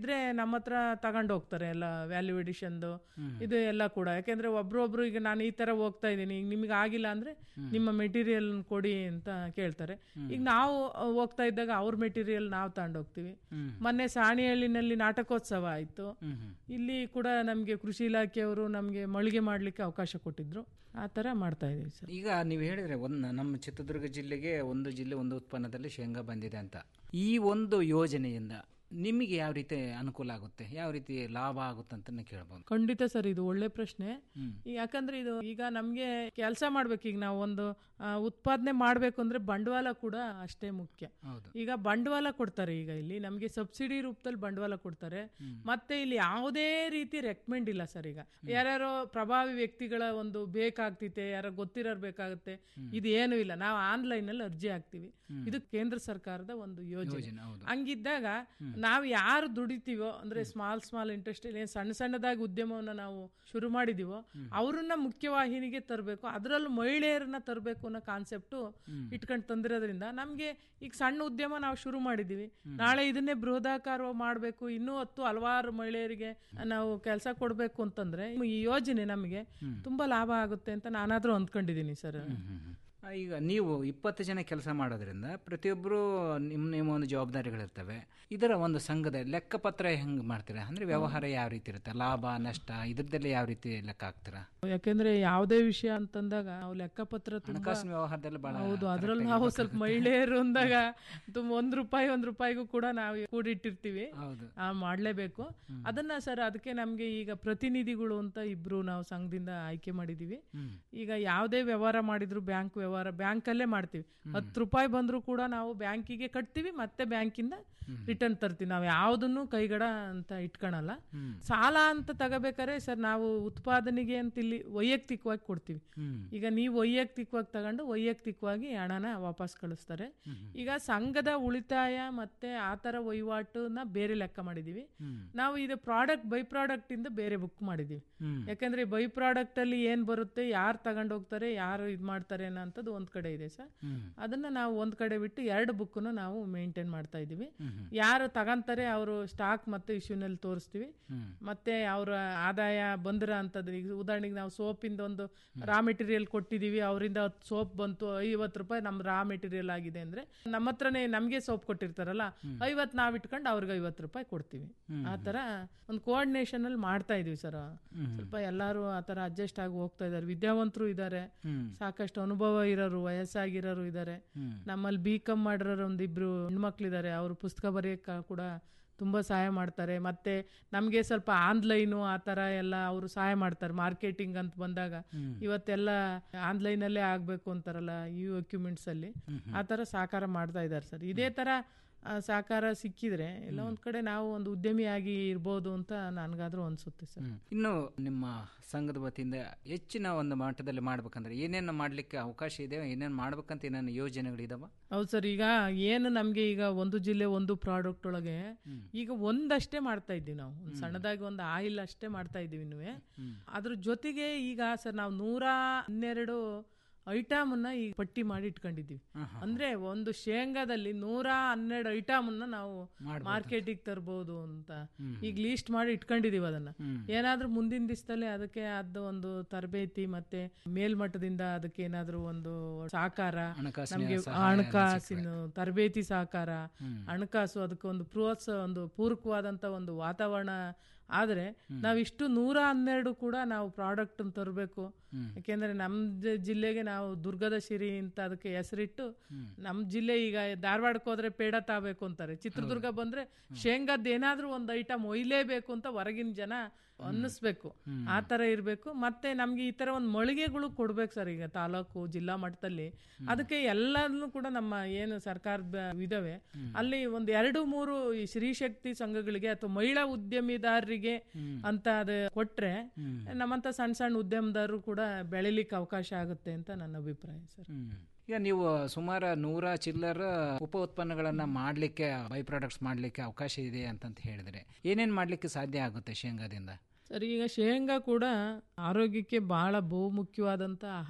ಇದ್ರೆ ನಮ್ಮ ಹತ್ರ ತಗೊಂಡು ಹೋಗ್ತಾರೆ ಎಲ್ಲ ವ್ಯಾಲ್ಯೂ ಎಡಿಷನ್ದು ಇದು ಎಲ್ಲ ಕೂಡ ಯಾಕೆಂದ್ರೆ ಒಬ್ರೊಬ್ರು ಈಗ ನಾನು ಈ ತರ ಹೋಗ್ತಾ ಇದ್ದೀನಿ ಈಗ ನಿಮಗೆ ಆಗಿಲ್ಲ ಅಂದ್ರೆ ನಿಮ್ಮ ಮೆಟೀರಿಯಲ್ ಕೊಡಿ ಅಂತ ಕೇಳ್ತಾರೆ ಈಗ ನಾವು ಅಹ್, ಹೋಗ್ತಾ ಇದ್ದಾಗ ಅವ್ರ ಮೆಟೀರಿಯಲ್ ನಾವು ತಗೊಂಡು ಹೋಗ್ತೀವಿ ಮೊನ್ನೆ ಸಾಣಿಹಳ್ಳಿನಲ್ಲಿ ನಾಟಕೋತ್ಸವ ಆಯ್ತು ಇಲ್ಲಿ ಕೂಡ ನಮಗೆ ಕೃಷಿ ಇಲಾಖೆಯವರು ನಮಗೆ ಮಳಿಗೆ ಮಾಡ್ಲಿಕ್ಕೆ ಅವಕಾಶ ಕೊಟ್ಟಿದ್ರು ಆ ತರ ಮಾಡ್ತಾ ಇದೀವಿ ಸರ್ ಈಗ ನೀವು ಹೇಳಿದ್ರೆ ಒಂದು ನಮ್ಮ ಚಿತ್ರದುರ್ಗ ಜಿಲ್ಲೆಗೆ ಒಂದು ಜಿಲ್ಲೆ ಒಂದು ಉತ್ಪನ್ನದಲ್ಲಿ ಶೇಂಗಾ ಬಂದಿದೆ ಅಂತ ಈ ಒಂದು ಯೋಜನೆಯಿಂದ ನಿಮಗೆ ಯಾವ ರೀತಿ ಅನುಕೂಲ ಆಗುತ್ತೆ ಯಾವ ರೀತಿ ಲಾಭ ಆಗುತ್ತೆ ಅಂತ ಕೇಳ್ಬೋದು ಖಂಡಿತ ಸರ್ ಇದು ಒಳ್ಳೆ ಪ್ರಶ್ನೆ ಈ ಯಾಕಂದ್ರೆ ಇದು ಈಗ ನಮ್ಗೆ ಕೆಲಸ ಮಾಡ್ಬೇಕು ಈಗ ನಾವು ಒಂದು ಆ, ಉತ್ಪಾದನೆ ಮಾಡ್ಬೇಕು ಅಂದ್ರೆ ಬಂಡವಾಳ ಕೂಡ ಅಷ್ಟೇ ಮುಖ್ಯ ಹೌದು. ಈಗ ಬಂಡವಾಳ ಕೊಡ್ತಾರೆ ಈಗ ಇಲ್ಲಿ ನಮ್ಗೆ ಸಬ್ಸಿಡಿ ರೂಪದಲ್ಲಿ ಬಂಡವಾಳ ಕೊಡ್ತಾರೆ ಮತ್ತೆ ಇಲ್ಲಿ ಯಾವುದೇ ರೀತಿ ರೆಕಮೆಂಡ್ ಇಲ್ಲ ಸರ್ ಈಗ ಯಾರ್ಯಾರೋ ಪ್ರಭಾವಿ ವ್ಯಕ್ತಿಗಳ ಒಂದು ಬೇಕಾಗ್ತಿತೆ ಯಾರೋ ಗೊತ್ತಿರೋರು ಬೇಕಾಗುತ್ತೆ ಇದು ಏನು ಇಲ್ಲ ನಾವು ಆನ್ಲೈನ್ ಅಲ್ಲಿ ಅರ್ಜಿ ಹಾಕ್ತಿವಿ ಇದು ಕೇಂದ್ರ ಸರ್ಕಾರದ ಒಂದು ಯೋಜನೆ ಯೋಜನೆ, ಹೌದು. ಹಂಗಿದ್ದಾಗ ನಾವು ಯಾರು ದುಡಿತೀವೋ ಅಂದ್ರೆ ಸ್ಮಾಲ್ ಸ್ಮಾಲ್ ಇಂಟ್ರೆಸ್ಟ್ ಏನ್ ಸಣ್ಣ ಸಣ್ಣದಾಗಿ ಉದ್ಯಮವನ್ನ ನಾವು ಶುರು ಮಾಡಿದೀವೋ ಅವ್ರನ್ನ ಮುಖ್ಯವಾಹಿನಿಗೆ ತರಬೇಕು ಅದರಲ್ಲೂ ಮಹಿಳೆಯರನ್ನ ತರಬೇಕು ಅನ್ನೋ ಕಾನ್ಸೆಪ್ಟು ಇಟ್ಕೊಂಡು ತಂದಿರೋದ್ರಿಂದ ನಮ್ಗೆ ಈಗ ಸಣ್ಣ ಉದ್ಯಮ ನಾವು ಶುರು ಮಾಡಿದೀವಿ ನಾಳೆ ಇದನ್ನೇ ಬೃಹದಾಕಾರ ಮಾಡಬೇಕು ಇನ್ನೂ ಹತ್ತು ಹಲವಾರು ಮಹಿಳೆಯರಿಗೆ ನಾವು ಕೆಲಸ ಕೊಡಬೇಕು ಅಂತಂದ್ರೆ ಈ ಯೋಜನೆ ನಮಗೆ ತುಂಬಾ ಲಾಭ ಆಗುತ್ತೆ ಅಂತ ನಾನಾದ್ರೂ ಅಂದ್ಕೊಂಡಿದ್ದೀನಿ ಸರ್ ಆ, ಈಗ ನೀವು ಇಪ್ಪತ್ತು ಜನ ಕೆಲಸ ಮಾಡೋದ್ರಿಂದ ಪ್ರತಿಯೊಬ್ಬರು ನಿಮ್ಮ ನಿಮ್ಮ ಒಂದು ಜವಾಬ್ದಾರಿಗಳಿರ್ತವೆ ಇದರ ಒಂದು ಸಂಘದ ಲೆಕ್ಕಪತ್ರ ಹೆಂಗೆ ಮಾಡ್ತೀರಾ ಅಂದ್ರೆ ವ್ಯವಹಾರ ಯಾವ ರೀತಿ ಇರುತ್ತೆ ಲಾಭ ನಷ್ಟ ಇದ್ರದ್ದೆಲ್ಲ ಯಾವ ರೀತಿ ಲೆಕ್ಕ ಹಾಕ್ತೀರಾ ಯಾಕೆಂದ್ರೆ ಯಾವುದೇ ವಿಷಯ ಅಂತಂದಾಗ ನಾವು ಲೆಕ್ಕಪತ್ರ ತುಂಬಾ ಹಣಕಾಸಿನ ವ್ಯವಹಾರದಲ್ಲಿ ಬಹಳ ಹೌದು ಅದ್ರಲ್ಲಿ correct ನಾವು ಆಗಿ ಸ್ವಲ್ಪ ಮಹಿಳೆಯರು ಅಂದಾಗ ತುಂಬ ಒಂದ್ ರೂಪಾಯಿ ಒಂದ್ ರೂಪಾಯಿಗೂ ಕೂಡ ನಾವು ಕೂಡಿಟ್ಟಿರ್ತೀವಿ ಹೌದು. ಆ ಮಾಡ್ಲೇಬೇಕು ಅದನ್ನ ಸರ್ ಅದಕ್ಕೆ ನಮ್ಗೆ ಈಗ ಪ್ರತಿನಿಧಿಗಳು ಅಂತ ಇಬ್ರು ನಾವು ಸಂಘದಿಂದ ಆಯ್ಕೆ ಮಾಡಿದೀವಿ ಈಗ ಯಾವುದೇ ವ್ಯವಹಾರ ಮಾಡಿದ್ರು ಬ್ಯಾಂಕ್ ವ್ಯವಹಾರ ಬ್ಯಾಂಕಲ್ಲೇ ಮಾಡ್ತೀವಿ ಹತ್ತು ರೂಪಾಯಿ ಬಂದ್ರು ಕೂಡ ನಾವು ಬ್ಯಾಂಕಿಗೆ ಕಟ್ತೀವಿ ಮತ್ತೆ ಬ್ಯಾಂಕಿಂದ ರಿಟರ್ನ್ ತರ್ತೀವಿ ನಾವು ಯಾವುದನ್ನು ಕೈಗಡ ಅಂತ ಇಟ್ಕೊಳಲ್ಲ ಸಾಲ ಅಂತ ತಗೋಬೇಕಾದ್ರೆ ಸರ್ ನಾವು ಉತ್ಪಾದನೆಗೆ ಅಂತ ಇಲ್ಲಿ ವೈಯಕ್ತಿಕವಾಗಿ ಕೊಡ್ತೀವಿ ಈಗ ನೀವು ವೈಯಕ್ತಿಕವಾಗಿ ತಗೊಂಡು ವೈಯಕ್ತಿಕವಾಗಿ ಹಣನ ವಾಪಸ್ ಕಳಿಸ್ತಾರೆ ಈಗ ಸಂಘದ ಉಳಿತಾಯ ಮತ್ತೆ ಆ ಥರ ವಹಿವಾಟುನ ಬೇರೆ ಲೆಕ್ಕ ಮಾಡಿದೀವಿ ನಾವು ಇದು ಪ್ರಾಡಕ್ಟ್ ಬೈ ಪ್ರಾಡಕ್ಟ್ ಇಂದ ಬೇರೆ ಬುಕ್ ಮಾಡಿದೀವಿ ಯಾಕಂದ್ರೆ ಬೈ ಪ್ರಾಡಕ್ಟ್ ಅಲ್ಲಿ ಏನ್ ಬರುತ್ತೆ ಯಾರು ತಗೊಂಡು ಹೋಗ್ತಾರೆ ಯಾರು ಇದು ಮಾಡ್ತಾರೆ ಅನ್ನೋಂಥದ್ದು ಒಂದ್ ಕಡೆ ಇದೆ ಸರ್ ಅದನ್ನ ನಾವು ಒಂದ್ ಕಡೆ ಬಿಟ್ಟು ಎರಡು ಬುಕ್ನು ನಾವು ಮೇಂಟೈನ್ ಮಾಡ್ತಾ ಇದೀವಿ ಯಾರು ತಗಂತಾರೆ ಅವರು ಸ್ಟಾಕ್ ಮತ್ತೆ ಇಶ್ಯೂನಲ್ಲಿ ತೋರಿಸ್ತೀವಿ ಮತ್ತೆ ಅವರ ಆದಾಯ ಬಂದಿರೋ ಅಂಥದ್ದು ಈಗ ಉದಾಹರಣೆಗೆ ನಾವು ಸೋಪಿಂದ ಒಂದು ರಾ ಮೆಟೀರಿಯಲ್ ಕೊಟ್ಟಿದೀವಿ ಅವರಿಂದ ಸೋಪ್ ಬಂತು ಐವತ್ತು ರೂಪಾಯಿ ನಮ್ಮ ರಾ ಮೆಟೀರಿಯಲ್ ಆಗಿದೆ ಅಂದ್ರೆ ನಮ್ಮ ಹತ್ರನೇ ನಮಗೆ ಸೋಪ್ ಕೊಟ್ಟಿರ್ತಾರಲ್ಲ ಐವತ್ತು ನಾವು ಇಟ್ಕೊಂಡು ಅವ್ರಿಗೆ ಐವತ್ತು ರೂಪಾಯಿ ಕೊಡ್ತೀವಿ ಆ ಥರ ಒಂದು ಕೋಆರ್ಡಿನೇಷನ್ ಅಲ್ಲಿ ಮಾಡ್ತಾ ಇದೀವಿ ಸರ್ ಸ್ವಲ್ಪ ಎಲ್ಲರೂ ಆ ಥರ ಅಡ್ಜಸ್ಟ್ ಆಗಿ ಹೋಗ್ತಾ ಇದ್ದಾರೆ ವಿದ್ಯಾವಂತರು ಇದ್ದಾರೆ ಸಾಕಷ್ಟು ಅನುಭವ ಇರೋರು ವಯಸ್ಸಾಗಿರೋರು ಇದ್ದಾರೆ ನಮ್ಮಲ್ಲಿ ಬಿ ಕಾಮ್ ಮಾಡಿರೋರು ಒಂದಿಬ್ರು ಹೆಣ್ಮಕ್ಳಿದ್ದಾರೆ ಅವರು ಪುಸ್ತಕ ಬರೆಯಕ್ಕೆ ಕೂಡ ತುಂಬ ಸಹಾಯ ಮಾಡ್ತಾರೆ ಮತ್ತೆ ನಮಗೆ ಸ್ವಲ್ಪ ಆನ್ಲೈನು ಆ ಥರ ಎಲ್ಲ ಅವರು ಸಹಾಯ ಮಾಡ್ತಾರೆ ಮಾರ್ಕೆಟಿಂಗ್ ಅಂತ ಬಂದಾಗ ಇವತ್ತೆಲ್ಲ ಆನ್ಲೈನಲ್ಲೇ ಆಗಬೇಕು ಅಂತಾರಲ್ಲ ಯು ಎಕ್ಯುಪ್ಮೆಂಟ್ಸ್ ಅಲ್ಲಿ ಆ ಥರ ಸಹಕಾರ ಮಾಡ್ತಾ ಇದ್ದಾರೆ ಸರ್ ಇದೇ ಥರ ಆ, ಸಹಕಾರ ಸಿಕ್ಕಿದ್ರೆ ಎಲ್ಲ ಒಂದ್ ಕಡೆ ನಾವು ಒಂದು ಉದ್ಯಮಿಯಾಗಿ ಇರ್ಬೋದು ಅಂತ ನನಗಾದ್ರೂ ಅನ್ಸುತ್ತೆ ಸರ್ ಇನ್ನು ನಿಮ್ಮ ಸಂಘದ ವತಿಯಿಂದ ಹೆಚ್ಚಿನ ಒಂದು ಮಟ್ಟದಲ್ಲಿ ಮಾಡ್ಬೇಕಂದ್ರೆ ಏನೇನು ಮಾಡ್ಲಿಕ್ಕೆ ಅವಕಾಶ ಇದೆ ಏನೇನು ಮಾಡ್ಬೇಕಂತ ಏನೇನು ಯೋಜನೆಗಳಿದಾವ ಹೌದು ಸರ್ ಈಗ ಏನು ನಮಗೆ ಈಗ ಒಂದು ಜಿಲ್ಲೆ ಒಂದು ಪ್ರಾಡಕ್ಟ್ ಒಳಗೆ ಈಗ ಒಂದಷ್ಟೇ ಮಾಡ್ತಾ ಇದ್ದೀವಿ ನಾವು ಒಂದು ಸಣ್ಣದಾಗಿ ಒಂದು ಆಯಿಲ್ ಅಷ್ಟೇ ಮಾಡ್ತಾ ಇದ್ದೀವಿ ಇನ್ನೂ ಅದ್ರ ಜೊತೆಗೆ ಈಗ ಸರ್ ನಾವು ನೂರ ಹನ್ನೆರಡು ಐಟಮ್ ಅನ್ನ ಈಗ ಪಟ್ಟಿ ಮಾಡಿ ಇಟ್ಕೊಂಡಿದ್ದೀವಿ ಅಂದ್ರೆ ಒಂದು ಶೇಂಗಾದಲ್ಲಿ ನೂರ ಹನ್ನೆರಡು ಐಟಮ್ ಅನ್ನ ನಾವು ಮಾರ್ಕೆಟಿಗೆ ತರಬಹುದು ಅಂತ ಈಗ ಲೀಸ್ಟ್ ಮಾಡಿ ಇಟ್ಕೊಂಡಿದೀವಿ ಅದನ್ನ ಏನಾದ್ರೂ ಮುಂದಿನ ದಿವಸದಲ್ಲಿ ಅದಕ್ಕೆ ಅದ ಒಂದು ತರಬೇತಿ ಮತ್ತೆ ಮೇಲ್ಮಟ್ಟದಿಂದ ಅದಕ್ಕೆ ಏನಾದ್ರೂ ಒಂದು ಸಹಕಾರ ಹಣಕಾಸಿನ ನಮ್ಗೆ ಸಹಾಯ ಎಲ್ಲ ಹಣಕಾಸಿನ ತರಬೇತಿ ಸಹಕಾರ ಹಣಕಾಸು ಅದಕ್ಕೆ ಒಂದು ಪ್ರೋತ್ಸಾಹ ಒಂದು ಪೂರಕವಾದಂತ ಒಂದು ವಾತಾವರಣ ಆದ್ರೆ ನಾವಿಷ್ಟು ನೂರ ಹನ್ನೆರಡು ಕೂಡ ನಾವು ಪ್ರಾಡಕ್ಟ್ ತರಬೇಕು ಯಾಕೆಂದ್ರೆ ನಮ್ಮ ಜ- ಜಿಲ್ಲೆಗೆ ನಾವು ದುರ್ಗದ ಸಿರಿ ಅಂತ ಅದಕ್ಕೆ ಹೆಸರಿಟ್ಟು ನಮ್ಮ ಜಿಲ್ಲೆ ಈಗ ಧಾರವಾಡಕ್ಕೆ ಹೋದ್ರೆ ಪೇಡ ತಾಬೇಕು ಅಂತಾರೆ ಚಿತ್ರದುರ್ಗ ಬಂದ್ರೆ ಶೇಂಗಾದ್ ಏನಾದ್ರೂ ಒಂದು ಐಟಮ್ ಒಯ್ಲೇಬೇಕು ಅಂತ ಹೊರಗಿನ ಜನ ಅನ್ನಿಸ್ಬೇಕು ಆ ತರ ಇರ್ಬೇಕು ಮತ್ತೆ ನಮ್ಗೆ ಈ ತರ ಒಂದು ಮಳಿಗೆಗಳು ಕೊಡ್ಬೇಕು ಸರ್ ಈಗ ತಾಲೂಕು ಜಿಲ್ಲಾ ಮಟ್ಟದಲ್ಲಿ ಅದಕ್ಕೆ ಎಲ್ಲಾನು ಕೂಡ ನಮ್ಮ ಏನು ಸರ್ಕಾರದ ಇದಾವೆ ಅಲ್ಲಿ ಒಂದ್ ಎರಡು ಮೂರು ಈ ಸ್ತ್ರೀಶಕ್ತಿ ಸಂಘಗಳಿಗೆ ಅಥವಾ ಮಹಿಳಾ ಉದ್ಯಮಿದಾರರಿಗೆ ಅಂತ ಅದು ಕೊಟ್ರೆ ನಮ್ಮಂತ ಸಣ್ಣ ಸಣ್ಣ ಉದ್ಯಮದಾರರು ಕೂಡ ಬೆಳಿಲಿಕ್ಕೆ ಅವಕಾಶ ಆಗುತ್ತೆ ಅಂತ ನನ್ನ ಅಭಿಪ್ರಾಯ ಸರ್ ಈಗ ನೀವು ಸುಮಾರು ನೂರ ಚಿಲ್ಲರ ಉಪ ಉತ್ಪನ್ನಗಳನ್ನ ಮಾಡ್ಲಿಕ್ಕೆ ಬೈ ಪ್ರಾಡಕ್ಟ್ಸ್ ಮಾಡ್ಲಿಕ್ಕೆ ಅವಕಾಶ ಇದೆ ಅಂತಂತ ಹೇಳಿದ್ರೆ ಏನೇನ್ ಮಾಡ್ಲಿಕ್ಕೆ ಸಾಧ್ಯ ಆಗುತ್ತೆ ಶೇಂಗಾದಿಂದ ಸರ್ ಈಗ ಶೇಂಗಾ ಕೂಡ ಆರೋಗ್ಯಕ್ಕೆ ಬಹಳ ಬಹುಮುಖ್ಯವಾದಂಥ ಆಹಾರ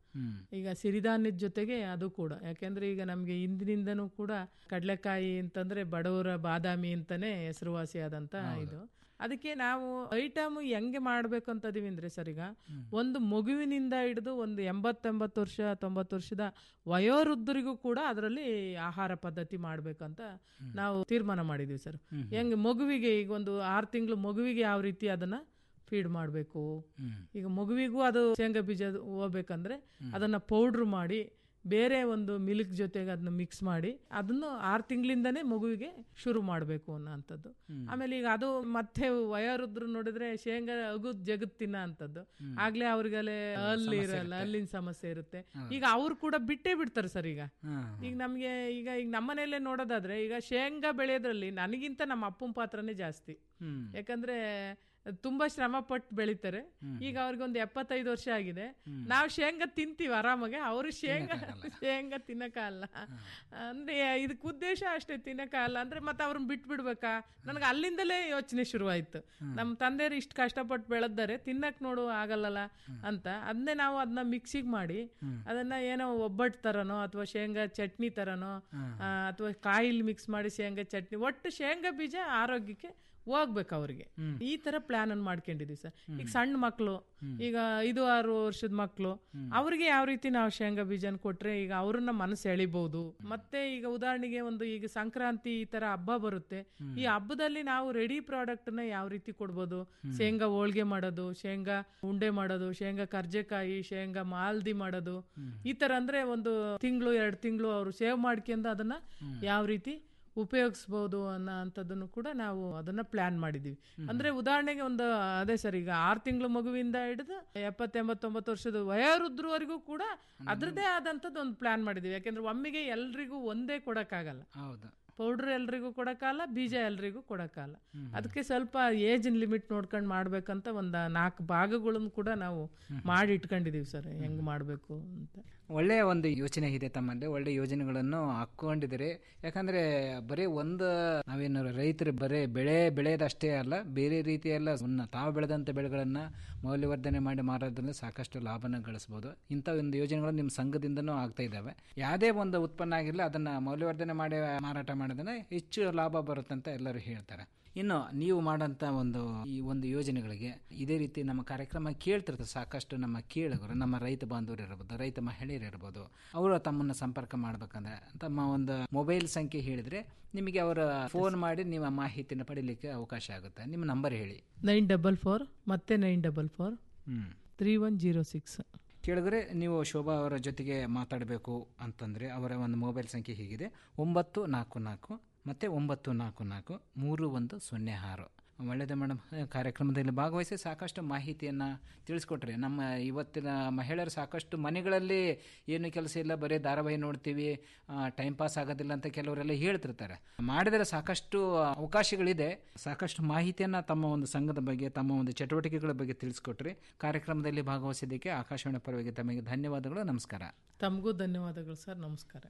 ಹ್ಮ್. ಈಗ ಸಿರಿಧಾನ್ಯದ ಜೊತೆಗೆ ಅದು ಕೂಡ ಯಾಕೆಂದ್ರೆ ಈಗ ನಮಗೆ ಇಂದಿನಿಂದನೂ ಕೂಡ ಕಡಲೆಕಾಯಿ ಅಂತಂದ್ರೆ ಬಡವರ ಬಾದಾಮಿ ಅಂತಾನೆ ಹೆಸರುವಾಸಿಯಾದಂತ ಇದು ಅದಕ್ಕೆ ನಾವು ಐಟಮ್ ಹೆಂಗೆ ಮಾಡ್ಬೇಕು ಅಂತ ಇದೀವಿ ಅಂದ್ರೆ ಸರ್ ಈಗ ಒಂದು ಮಗುವಿನಿಂದ ಹಿಡಿದು ಒಂದು ಎಂಬತ್ತೆಂಬತ್ತು ವರ್ಷ ತೊಂಬತ್ತು ವರ್ಷದ ವಯೋವೃದ್ಧರಿಗೂ ಕೂಡ ಅದರಲ್ಲಿ ಆಹಾರ ಪದ್ಧತಿ ಮಾಡ್ಬೇಕಂತ ನಾವು ತೀರ್ಮಾನ ಮಾಡಿದೀವಿ ಸರ್ ಹೆಂಗೆ ಮಗುವಿಗೆ ಈಗ ಒಂದು ಆರು ತಿಂಗಳು ಮಗುವಿಗೆ ಯಾವ ರೀತಿ ಅದನ್ನ ಫೀಡ್ ಮಾಡಬೇಕು ಈಗ ಮಗುವಿಗೂ ಅದು ಶೇಂಗಾ ಬೀಜ ಹೋಗ್ಬೇಕಂದ್ರೆ ಅದನ್ನ ಪೌಡ್ರ್ ಮಾಡಿ ಬೇರೆ ಒಂದು ಮಿಲ್ಕ್ ಜೊತೆಗೆ ಅದನ್ನ ಮಿಕ್ಸ್ ಮಾಡಿ ಅದನ್ನು ಆರು ತಿಂಗಳಿಂದನೇ ಮಗುವಿಗೆ ಶುರು ಮಾಡಬೇಕು ಅನ್ನೋ ಅಂಥದ್ದು ಆಮೇಲೆ ಈಗ ಅದು ಮತ್ತೆ ವಯೋವೃದ್ಧರು ನೋಡಿದ್ರೆ ಶೇಂಗಾ ಅಗುದ್ ಜಗತ್ ತಿನ್ನೋ ಅಂಥದ್ದು ಆಗ್ಲೇ ಅವ್ರಿಗೆಲ್ಲ ಅಲ್ಲಿ ಇರಲ್ಲ ಅಲ್ಲಿನ ಸಮಸ್ಯೆ ಇರುತ್ತೆ ಈಗ ಅವ್ರು ಕೂಡ ಬಿಟ್ಟೇ ಬಿಡ್ತಾರೆ ಸರ್ ಈಗ ಈಗ ನಮ್ಗೆ ಈಗ ಈಗ ನಮ್ಮನೆಯಲ್ಲೇ ನೋಡೋದಾದ್ರೆ ಈಗ ಶೇಂಗಾ ಬೆಳೆಯೋದ್ರಲ್ಲಿ ನನಗಿಂತ ನಮ್ಮ ಅಪ್ಪನ ಪಾತ್ರನೇ ಜಾಸ್ತಿ ಹ್ಮ್. ಯಾಕಂದ್ರೆ ತುಂಬಾ ಶ್ರಮ ಪಟ್ಟು ಬೆಳಿತಾರೆ ಈಗ ಅವ್ರಿಗೊಂದು ಎಪ್ಪತ್ತೈದು ವರ್ಷ ಆಗಿದೆ ನಾವು ಶೇಂಗಾ ತಿಂತೀವಿ ಆರಾಮಾಗೆ ಅವರು ಶೇಂಗಾ ಶೇಂಗಾ ತಿನ್ನಕ್ಕಾಗಲ್ಲ ಅಂದ್ರೆ ಇದಕ್ಕೆ ಉದ್ದೇಶ ಅಷ್ಟೇ ತಿನ್ನಕ್ಕಾಗಲ್ಲ ಅಂದ್ರೆ ಮತ್ತೆ ಅವ್ರನ್ನ ಬಿಟ್ಬಿಡ್ಬೇಕಾ ನನಗೆ ಅಲ್ಲಿಂದಲೇ ಯೋಚನೆ ಶುರುವಾಯ್ತು ನಮ್ಮ ತಂದೆಯರು ಇಷ್ಟು ಕಷ್ಟಪಟ್ಟು ಬೆಳೆದ್ದಾರೆ ತಿನ್ನಕ್ ನೋಡು ಆಗಲ್ಲಲ್ಲ ಅಂತ ಅದನ್ನೇ ನಾವು ಅದನ್ನ ಮಿಕ್ಸಿಗೆ ಮಾಡಿ ಅದನ್ನ ಏನೋ ಒಬ್ಬಟ್ಟು ತರನೋ ಅಥವಾ ಶೇಂಗಾ ಚಟ್ನಿ ತರನೋ ಅಥವಾ ಕಾಯಿಲ್ ಮಿಕ್ಸ್ ಮಾಡಿ ಶೇಂಗಾ ಚಟ್ನಿ ಒಟ್ಟು ಶೇಂಗಾ ಬೀಜ ಆರೋಗ್ಯಕ್ಕೆ ಹೋಗ್ಬೇಕು ಅವ್ರಿಗೆ ಈ ತರ ಪ್ಲಾನ್ ಅನ್ನು ಮಾಡ್ಕೊಂಡಿದೀವಿ ಸರ್ ಈಗ ಸಣ್ಣ ಮಕ್ಕಳು ಈಗ ಐದು ಆರು ವರ್ಷದ ಮಕ್ಕಳು ಅವ್ರಿಗೆ ಯಾವ ರೀತಿ ನಾವು ಶೇಂಗಾ ಬೀಜನ ಕೊಟ್ರೆ ಈಗ ಅವ್ರನ್ನ ಮನಸ್ಸು ಎಳಿಬಹುದು ಮತ್ತೆ ಈಗ ಉದಾಹರಣೆಗೆ ಒಂದು ಈಗ ಸಂಕ್ರಾಂತಿ ಈ ತರ ಹಬ್ಬ ಬರುತ್ತೆ ಈ ಹಬ್ಬದಲ್ಲಿ ನಾವು ರೆಡಿ ಪ್ರಾಡಕ್ಟ್ ನ ಯಾವ ರೀತಿ ಕೊಡ್ಬೋದು ಶೇಂಗಾ ಹೋಳ್ಗೆ ಮಾಡೋದು ಶೇಂಗಾ ಉಂಡೆ ಮಾಡೋದು ಶೇಂಗಾ ಕರ್ಜೆಕಾಯಿ ಶೇಂಗಾ ಮಾಲ್ದಿ ಮಾಡೋದು ಈ ತರ ಅಂದ್ರೆ ಒಂದು ತಿಂಗಳು ಎರಡು ತಿಂಗಳು ಅವರು ಸೇವ್ ಮಾಡ್ಕೊಂಡು ಅದನ್ನ ಯಾವ ರೀತಿ ಉಪಯೋಗಿಸ್ಬೋದು ಅನ್ನೋ ಅಂಥದ್ದನ್ನು ಕೂಡ ನಾವು ಅದನ್ನ ಪ್ಲಾನ್ ಮಾಡಿದೀವಿ ಅಂದ್ರೆ ಉದಾಹರಣೆಗೆ ಒಂದು ಅದೇ ಸರ್ ಈಗ ಆರು ತಿಂಗಳು ಮಗುವಿಂದ ಹಿಡಿದು ಎಪ್ಪತ್ತೆಂಬತ್ತೊಂಬತ್ತು ವರ್ಷದ ವಯೋವೃದ್ಧರವರೆಗೂ ಕೂಡ ಅದ್ರದ್ದೇ ಆದಂಥದ್ದು ಒಂದು ಪ್ಲಾನ್ ಮಾಡಿದೀವಿ ಯಾಕೆಂದ್ರೆ ಒಮ್ಮೆಗೆ ಎಲ್ರಿಗೂ ಒಂದೇ ಕೊಡಕ್ಕಾಗಲ್ಲ ಹೌದು ಪೌಡ್ರ್ ಎಲ್ರಿಗೂ ಕೊಡಕ್ಕಾಗಲ್ಲ ಬೀಜ ಎಲ್ರಿಗೂ ಕೊಡಕ್ಕಾಗಲ್ಲ ಅದಕ್ಕೆ ಸ್ವಲ್ಪ ಏಜ್ ಲಿಮಿಟ್ ನೋಡ್ಕೊಂಡು ಮಾಡ್ಬೇಕಂತ ಒಂದು ನಾಲ್ಕು ಭಾಗಗಳನ್ನು ಕೂಡ ನಾವು ಮಾಡಿ ಇಟ್ಕೊಂಡಿದೀವಿ ಸರ್ ಹೆಂಗ್ ಮಾಡಬೇಕು ಅಂತ ಒಳ್ಳೆಯ ಒಂದು ಯೋಚನೆ ಇದೆ ತಮ್ಮಲ್ಲಿ ಒಳ್ಳೆ ಯೋಜನೆಗಳನ್ನು ಹಾಕೊಂಡಿದ್ದೀರಿ ಯಾಕಂದ್ರೆ ಬರೀ ಒಂದು ನಾವೇನು ರೈತರು ಬರೀ ಬೆಳೆ ಬೆಳೆಯೋದಷ್ಟೇ ಅಲ್ಲ ಬೇರೆ ರೀತಿಯೆಲ್ಲ ಸುಮ್ಮನೆ ತಾವು ಬೆಳೆದಂಥ ಬೆಳೆಗಳನ್ನು ಮೌಲ್ಯವರ್ಧನೆ ಮಾಡಿ ಮಾರೋದ್ರಿಂದ ಸಾಕಷ್ಟು ಲಾಭನ ಗಳಿಸ್ಬೋದು ಇಂಥ ಒಂದು ಯೋಜನೆಗಳು ನಿಮ್ಮ ಸಂಘದಿಂದನೂ ಆಗ್ತಾ ಇದ್ದಾವೆ ಯಾವುದೇ ಒಂದು ಉತ್ಪನ್ನ ಆಗಿರಲಿ ಅದನ್ನು ಮೌಲ್ಯವರ್ಧನೆ ಮಾಡಿ ಮಾರಾಟ ಮಾಡೋದನ್ನ ಹೆಚ್ಚು ಲಾಭ ಬರುತ್ತೆ ಅಂತ ಎಲ್ಲರೂ ಹೇಳ್ತಾರೆ ಇನ್ನು ನೀವು ಮಾಡೋಂಥ ಒಂದು ಈ ಒಂದು ಯೋಜನೆಗಳಿಗೆ ಇದೇ ರೀತಿ ನಮ್ಮ ಕಾರ್ಯಕ್ರಮ ಕೇಳ್ತಿರ್ತಾರೆ ಸಾಕಷ್ಟು ನಮ್ಮ ಕೇಳುಗರು ನಮ್ಮ ರೈತ ಬಾಂಧವರು ಇರ್ಬೋದು ರೈತ ಮಹಿಳೆಯರು ಇರ್ಬೋದು ಅವರು ತಮ್ಮನ್ನು ಸಂಪರ್ಕ ಮಾಡ್ಬೇಕಂದ್ರೆ ತಮ್ಮ ಒಂದು ಮೊಬೈಲ್ ಸಂಖ್ಯೆ ಹೇಳಿದ್ರೆ ನಿಮಗೆ ಅವರ ಫೋನ್ ಮಾಡಿ ನಿಮ್ಮ ಮಾಹಿತಿನ ಪಡಿಲಿಕ್ಕೆ ಅವಕಾಶ ಆಗುತ್ತೆ ನಿಮ್ಮ ನಂಬರ್ ಹೇಳಿ ನೈನ್ ಡಬಲ್ ಫೋರ್ ಮತ್ತೆ nine double four hmm three one zero six ಕೇಳಿದ್ರೆ ನೀವು ಶೋಭಾ ಅವರ ಜೊತೆಗೆ ಮಾತಾಡಬೇಕು ಅಂತಂದರೆ ಅವರ ಒಂದು ಮೊಬೈಲ್ ಸಂಖ್ಯೆ ಹೀಗಿದೆ ಒಂಬತ್ತು ನಾಲ್ಕು ನಾಲ್ಕು ಮತ್ತು ಒಂಬತ್ತು ನಾಲ್ಕು ನಾಲ್ಕು ಮೂರು ಒಂದು ಸೊನ್ನೆ ಆರು ಒಳ್ಳೆಯದು ಮೇಡಮ್ ಕಾರ್ಯಕ್ರಮದಲ್ಲಿ ಭಾಗವಹಿಸಿ ಸಾಕಷ್ಟು ಮಾಹಿತಿಯನ್ನು ತಿಳಿಸ್ಕೊಟ್ರಿ ನಮ್ಮ ಇವತ್ತಿನ ಮಹಿಳೆಯರು ಸಾಕಷ್ಟು ಮನೆಗಳಲ್ಲಿ ಏನು ಕೆಲಸ ಇಲ್ಲ ಬರೀ ಧಾರಾವಾಹಿ ನೋಡ್ತೀವಿ ಟೈಮ್ ಪಾಸ್ ಆಗೋದಿಲ್ಲ ಅಂತ ಕೆಲವರೆಲ್ಲ ಹೇಳ್ತಿರ್ತಾರೆ ಮಾಡಿದರೆ ಸಾಕಷ್ಟು ಅವಕಾಶಗಳಿದೆ ಸಾಕಷ್ಟು ಮಾಹಿತಿಯನ್ನು ತಮ್ಮ ಒಂದು ಸಂಘದ ಬಗ್ಗೆ ತಮ್ಮ ಒಂದು ಚಟುವಟಿಕೆಗಳ ಬಗ್ಗೆ ತಿಳಿಸ್ಕೊಟ್ರಿ ಕಾರ್ಯಕ್ರಮದಲ್ಲಿ ಭಾಗವಹಿಸಿದ್ದಕ್ಕೆ ಆಕಾಶವಾಣಿ ಪರವಾಗಿ ತಮಗೆ ಧನ್ಯವಾದಗಳು ನಮಸ್ಕಾರ ತಮಗೂ ಧನ್ಯವಾದಗಳು ಸರ್ ನಮಸ್ಕಾರ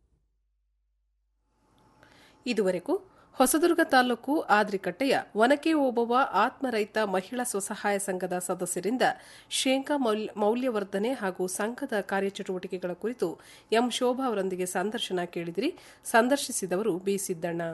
ಇದುವರೆಗೂ ಹೊಸದುರ್ಗ ತಾಲೂಕು ಆದ್ರಿಕಟ್ಟೆಯ ಒನಕೆ ಓಬವ್ವ ಆತ್ಮರೈತ ಮಹಿಳಾ ಸ್ವಸಹಾಯ ಸಂಘದ ಸದಸ್ಯರಿಂದ ಶೇಂಗಾ ಮೌಲ್ಯವರ್ಧನೆ ಹಾಗೂ ಸಂಘದ ಕಾರ್ಯಚಟುವಟಿಕೆಗಳ ಕುರಿತು ಎಂ ಶೋಭಾ ಅವರೊಂದಿಗೆ ಸಂದರ್ಶನ ಕೇಳಿದಿರಿ ಸಂದರ್ಶಿಸಿದವರು ಬಿ ಸಿದ್ದಣ್ಣ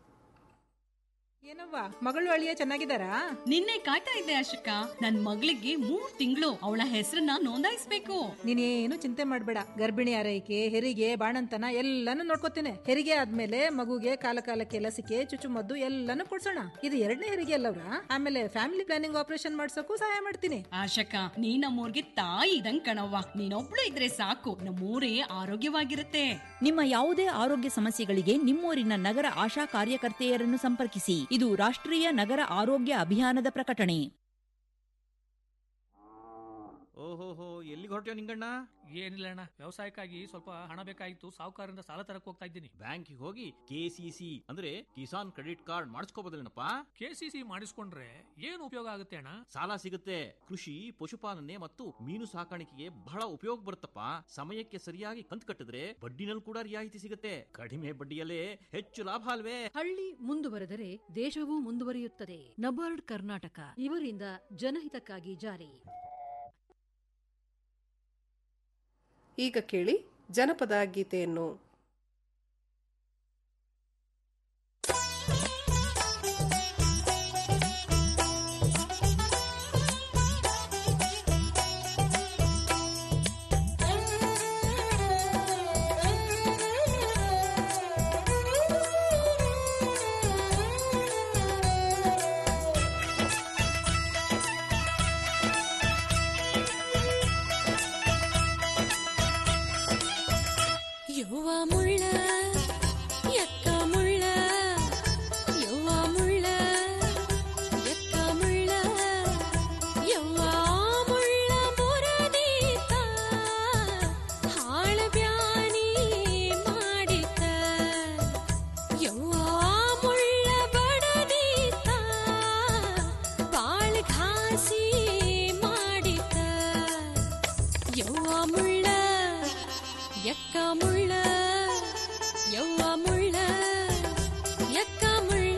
ಏನವ್ವ ಮಗಳು ಅಳಿಯ ಚೆನ್ನಾಗಿದ್ದಾರಾ ನಿನ್ನೆ ಕಾಯ್ತಾ ಇದ್ದೆ ಅಶೋಕ ನನ್ ಮಗಳಿಗೆ ಮೂರ್ ತಿಂಗಳು ಅವಳ ಹೆಸರನ್ನ ನೋಂದಾಯಿಸ್ಬೇಕು ನೀನೇನು ಚಿಂತೆ ಮಾಡಬೇಡ ಗರ್ಭಿಣಿ ಆರೈಕೆ ಹೆರಿಗೆ ಬಾಣಂತನ ಎಲ್ಲಾನು ನೋಡ್ಕೋತೇನೆ ಹೆರಿಗೆ ಆದ್ಮೇಲೆ ಮಗುಗೆ ಕಾಲ ಕಾಲಕ್ಕೆ ಲಸಿಕೆ ಚುಚ್ಚುಮದ್ದು ಎಲ್ಲಾನು ಕೊಡ್ಸೋಣ ಇದು ಎರಡನೇ ಹೆರಿಗೆ ಅಲ್ಲವ್ರ ಆಮೇಲೆ ಫ್ಯಾಮಿಲಿ ಪ್ಲಾನಿಂಗ್ ಆಪರೇಷನ್ ಮಾಡ್ಸೋಕು ಸಹಾಯ ಮಾಡ್ತೀನಿ ಆಶಕ ನೀ ನಮ್ಮೂರ್ಗೆ ತಾಯಿ ಇದಂಗ್ ಕಣವ್ವ ನೀನೊಬ್ಳು ಇದ್ರೆ ಸಾಕು ನಮ್ಮೂರೇ ಆರೋಗ್ಯವಾಗಿರುತ್ತೆ ನಿಮ್ಮ ಯಾವುದೇ ಆರೋಗ್ಯ ಸಮಸ್ಯೆಗಳಿಗೆ ನಿಮ್ಮೂರಿನ ನಗರ ಆಶಾ ಕಾರ್ಯಕರ್ತೆಯರನ್ನು ಸಂಪರ್ಕಿಸಿ ಇದು ರಾಷ್ಟ್ರೀಯ ನಗರ ಆರೋಗ್ಯ ಅಭಿಯಾನದ ಪ್ರಕಟಣೆ ಓಹೋಹೋ ಎಲ್ಲಿಗೆ ಹೊರಟ್ಯೋ ನಿಂಗಣ್ಣ ಏನಿಲ್ಲ ಅಣ್ಣ ವ್ಯವಸಾಯಕ್ಕಾಗಿ ಸ್ವಲ್ಪ ಹಣ ಬೇಕಾಗಿತ್ತು ಸಾಹುಕಾರರಿಂದ ಸಾಲ ತರಕ್ ಹೋಗ್ತಾ ಇದ್ದೀನಿ ಬ್ಯಾಂಕಿಗೆ ಹೋಗಿ ಕೆಸಿಸಿ ಅಂದ್ರೆ ಕಿಸಾನ್ ಕ್ರೆಡಿಟ್ ಕಾರ್ಡ್ ಮಾಡಿಸ್ಕೋಬೋದಲ್ಲೇನಪ್ಪ ಕೆಸಿಸಿ ಮಾಡಿಸ್ಕೊಂಡ್ರೆ ಏನು ಉಪಯೋಗ ಆಗುತ್ತೆ ಅಣ್ಣ ಸಾಲ ಸಿಗುತ್ತೆ ಕೃಷಿ ಪಶುಪಾಲನೆ ಮತ್ತು ಮೀನು ಸಾಕಾಣಿಕೆಗೆ ಬಹಳ ಉಪಯೋಗ ಬರುತ್ತಪ್ಪ ಸಮಯಕ್ಕೆ ಸರಿಯಾಗಿ ಕಂತು ಕಟ್ಟಿದ್ರೆ ಬಡ್ಡಿನಲ್ಲಿ ಕೂಡ ರಿಯಾಯಿತಿ ಸಿಗುತ್ತೆ ಕಡಿಮೆ ಬಡ್ಡಿಯಲ್ಲೇ ಹೆಚ್ಚು ಲಾಭ ಅಲ್ವೇ ಹಳ್ಳಿ ಮುಂದುವರೆದರೆ ದೇಶವೂ ಮುಂದುವರಿಯುತ್ತದೆ ನಬಾರ್ಡ್ ಕರ್ನಾಟಕ ಇವರಿಂದ ಜನಹಿತಕ್ಕಾಗಿ ಜಾರಿ ಈಗ ಕೇಳಿ ಜನಪದ ಗೀತೆಯನ್ನು ಯವ್ವ ಮುಳ್ಳ ಎಕ್ಕ ಮುಳ್ಳ ಯವ್ವ ಮುಳ್ಳ ಎಕ್ಕ ಮುಳ್ಳ ಯವ್ವ ಮುಳ್ಳ ಮುರದೀತ ಹಾಳ ಬ್ಯಾನಿ ಮಾಡಿತ ಯವ್ವ ಮುಳ್ಳ ಬಡದೀತ ಬಾಳ ಘಾಸಿ ಮಾಡಿತ ಯವ್ವ ಮುಳ್ಳ ಎಕ್ಕ ಮುಳ್ಳ ಯವ್ವ ಮುಳ್ಳ ಎಕ್ಕ ಮುಳ್ಳ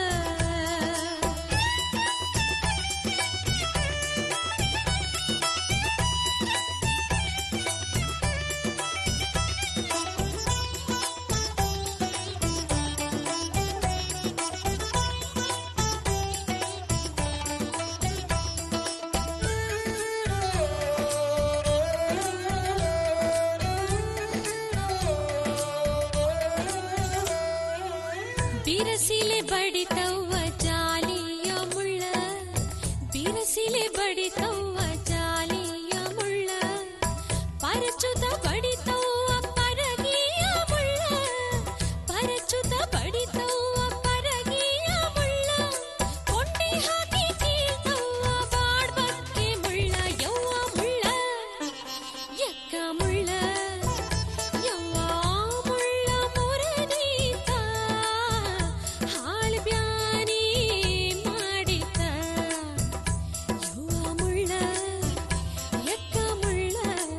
ಬಿರಸಿಲೆ ಬಡಿತವ್ವ ಜಾಲಿಯ ಮುಳ್ಳ ಬಿರಸಿಲೆ ಬಡಿತವ್ವ ಜಾಲಿಯ ಮುಳ್ಳ ಪರಚುತ ಬಡಿತವ್ವ ಪರಗಿಯ ಮುಳ್ಳ ಪರಚುತ ಬಡಿತವ್ವ ಪರಗಿಯ ಮುಳ್ಳ ಕೊಂಡಿ ಹಾಕಿ ಕೀಳ್ತವ್ವ ಬಾಡ್ಬಕ್ಕೆ ಮುಳ್ಳ ಯವ್ವ ಮುಳ್ಳ ಎಕ್ಕ ಮುಳ್ಳ ಯವ್ವ ಮುಳ್ಳ ಮುರದೀತ ಹಾಳ ಬ್ಯಾನಿ ಮಾಡಿತ ಯವ್ವ ಮುಳ್ಳ ಎಕ್ಕ ಮುಳ್ಳ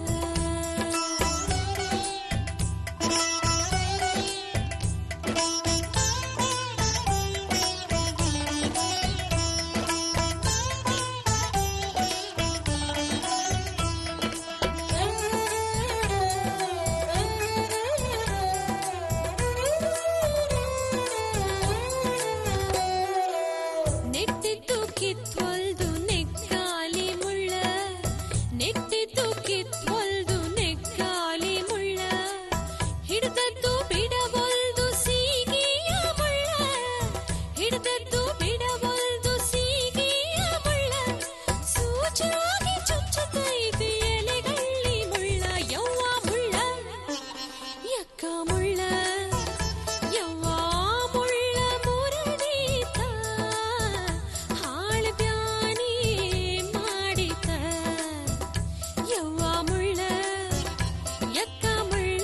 ನೆಟ್ಟಿದ್ದು ಕಿತ್ವಲ್ದು ನೆಕ್ಕಾಲಿ ಮುಳ್ಳ ನೆಟ್ಟಿದ್ದು ಕಿತ್ವಲ್ದು ನೆಕ್ಕಾಲಿ ಮುಳ್ಳ ಹಿಡ್ದದ್ದು ಬಿಡವಲ್ದು ಸೀಗಿಯ ಮುಳ್ಳ ಹಿಡ್ದದ್ದು ಬಿಡವಲ್ದು ಸೀಗಿಯ ಮುಳ್ಳ ಸೂಚಾಗಿ ಚುಚ್ಚುತ್ತೈತಿ ಎಲೆಗಳ್ಳಿ ಮುಳ್ಳ ಯವ್ವ ಮುಳ್ಳ ಎಕ್ಕ ಮುಳ್ಳ ಯವ್ವ ಮುಳ್ಳ ಮುರದೀತ ಹಾಳ ಬ್ಯಾನಿ ಮಾಡಿತ ಯವ್ವ ಮುಳ್ಳ ಎಕ್ಕ ಮುಳ್ಳ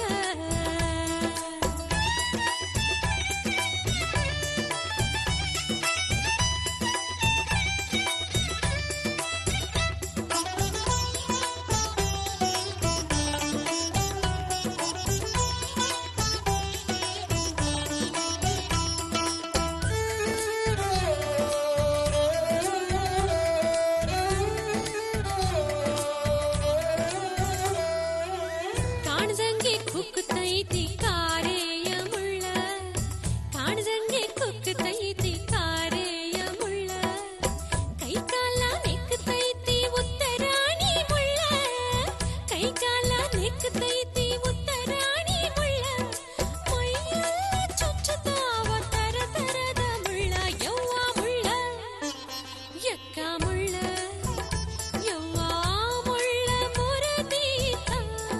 ಕಾಣ್ದಂಗೆ ಕುಕ್ಕತೈತಿ ಕಾರೆಯ ಮುಳ್ಳ ಕಾಣ್ದಂಗೆ ಕುಕ್ಕತೈತಿ ಕಾರೆಯ ಮುಳ್ಳ ಕೈ ಕಾಲ ನೆಕ್ಕತೈತಿ ಉತ್ತರಾಣಿ ಮುಳ್ಳ ಕೈ ಕಾಲ ನೆಕ್ಕತೈತಿ ಉತ್ತರಾಣಿ ಮುಳ್ಳ ಮೈಯೆಲ್ಲ ಚುಚ್ಚುತ್ತಾವ ತರ ತರದ ಮುಳ್ಳ ಯವ್ವ ಮುಳ್ಳ ಎಕ್ಕ ಮುಳ್ಳ ಯವ್ವ ಮುಳ್ಳ ಮುರದೀತ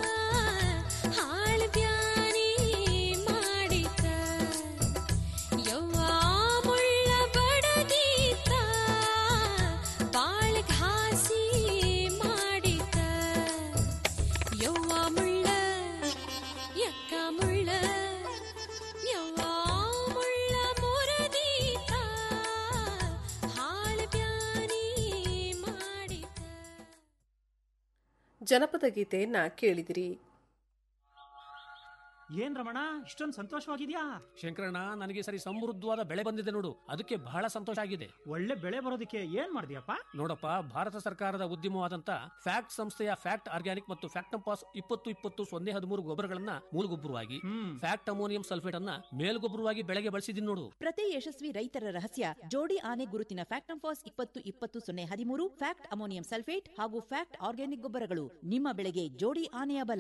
ಹಾಳ ಬ್ಯಾನಿ ಮಾಡಿತ ಯವ್ವ ಮುಳ್ಳ ಬಡದೀತ ಬಾಳ ಘಾಸಿ ಮಾಡಿತ ಯವ್ವ ಮುಳ್ಳ ಎಕ್ಕ ಮುಳ್ಳ ಯವ್ವ ಮುಳ್ಳ ಮುರದೀತ ಹಾಳ ಬ್ಯಾನಿ ಮಾಡಿತ ಜನಪದ ಗೀತೆಯನ್ನ ಕೇಳಿದಿರಿ ಏನ್ ರಮಣ ಇಷ್ಟೊಂದು ಸಂತೋಷವಾಗಿದ್ಯಾ ಶಂಕರಣ್ಣ ನನಗೆ ಸರಿ ಸಮೃದ್ಧವಾದ ಬೆಳೆ ಬಂದಿದೆ ನೋಡು ಅದಕ್ಕೆ ಬಹಳ ಸಂತೋಷ ಆಗಿದೆ ಒಳ್ಳೆ ಬೆಳೆ ಬರೋದಕ್ಕೆ ಏನ್ ಮಾಡಿದ್ಯಪ್ಪ ನೋಡಪ್ಪ ಭಾರತ ಸರ್ಕಾರದ ಉದ್ಯಮವಾದಂತ ಫ್ಯಾಕ್ಟ್ ಸಂಸ್ಥೆಯ ಫ್ಯಾಕ್ಟ್ ಆರ್ಗ್ಯಾನಿಕ್ ಮತ್ತು ಫ್ಯಾಕ್ಟಂಪಾಸ್ ಇಪ್ಪತ್ತು ಇಪ್ಪತ್ತು ಸೊನ್ನೆ ಹದಿಮೂರು ಗೊಬ್ಬರಗಳನ್ನ ಮೂಲಗೊಬ್ಬರವಾಗಿ ಫ್ಯಾಕ್ಟ್ ಅಮೋನಿಯಂ ಸಲ್ಫೇಟ್ ಅನ್ನ ಮೇಲ್ಗೊಬ್ಬರವಾಗಿ ಬೆಳೆಗೆ ಬಳಸಿದೀನಿ ನೋಡು ಪ್ರತಿ ಯಶಸ್ವಿ ರೈತರ ರಹಸ್ಯ ಜೋಡಿ ಆನೆ ಗುರುತಿನ ಫ್ಯಾಕ್ಟಂಫಾಸ್ ಇಪ್ಪತ್ತು ಇಪ್ಪತ್ತು ಸೊನ್ನೆ ಹದಿಮೂರು ಫ್ಯಾಕ್ಟ್ ಅಮೋನಿಯಂ ಸಲ್ಫೇಟ್ ಹಾಗೂ ಫ್ಯಾಕ್ಟ್ ಆರ್ಗ್ಯಾನಿಕ್ ಗೊಬ್ಬರಗಳು ನಿಮ್ಮ ಬೆಳೆಗೆ ಜೋಡಿ ಆನೆಯ ಬಲ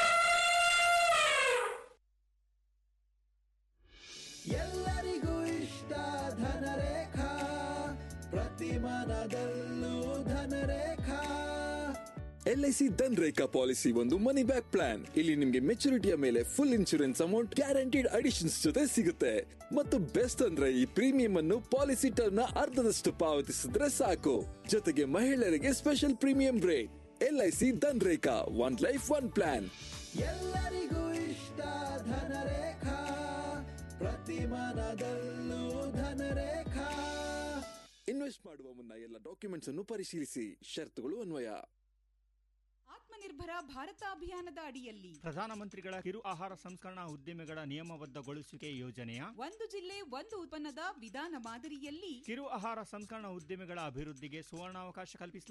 ಎಲ್ಲರಿಗೂ ಇಷ್ಟ ಧನರೇಖಾ ಪ್ರತಿ ಮನದಲ್ಲೂ ಧನರೇಖಾ ಎಲ್ಐಸಿ ಧನ್ ರೇಖಾ ಪಾಲಿಸಿ ಒಂದು ಮನಿ ಬ್ಯಾಕ್ ಪ್ಲಾನ್ ಇಲ್ಲಿ ನಿಮ್ಗೆ ಮೆಚುರಿಟಿಯ ಮೇಲೆ full insurance amount guaranteed additions ಜೊತೆ ಸಿಗುತ್ತೆ ಮತ್ತು ಬೆಸ್ಟ್ ಅಂದ್ರೆ ಈ ಪ್ರೀಮಿಯಂ ಅನ್ನು ಪಾಲಿಸಿ ಟರ್ಮ್ ನ ಅರ್ಧದಷ್ಟು ಪಾವತಿಸಿದ್ರೆ ಸಾಕು ಜೊತೆಗೆ ಮಹಿಳೆಯರಿಗೆ special premium rate LIC Dhan Rekha one life one plan ಎಲ್ಲರಿಗೂ ಇಷ್ಟ ಧನರೇಖಾ ಪ್ರತಿ ಮನದಲ್ಲೂ ಧನರೇಖಾ ಇನ್ವೆಸ್ಟ್ ಮಾಡುವ ಮುನ್ನ ಎಲ್ಲ ಡಾಕ್ಯುಮೆಂಟ್ಸ್ ಅನ್ನು ಪರಿಶೀಲಿಸಿ ಷರತ್ತುಗಳು ಅನ್ವಯ ಆತ್ಮನಿರ್ಭರ ಭಾರತ ಅಭಿಯಾನದ ಅಡಿಯಲ್ಲಿ ಪ್ರಧಾನಮಂತ್ರಿಗಳ ಕಿರು ಆಹಾರ ಸಂಸ್ಕರಣಾ ಉದ್ದಿಮೆಗಳ ನಿಯಮಬದ್ಧಗೊಳಿಸುವಿಕೆ ಯೋಜನೆಯ ಒಂದು ಜಿಲ್ಲೆ ಒಂದು ಉತ್ಪನ್ನದ ವಿಧಾನ ಮಾದರಿಯಲ್ಲಿ ಕಿರು ಆಹಾರ ಸಂಸ್ಕರಣಾ ಉದ್ದಿಮೆಗಳ ಅಭಿವೃದ್ಧಿಗೆ ಸುವರ್ಣಾವಕಾಶ ಕಲ್ಪಿಸಲಾಗಿದೆ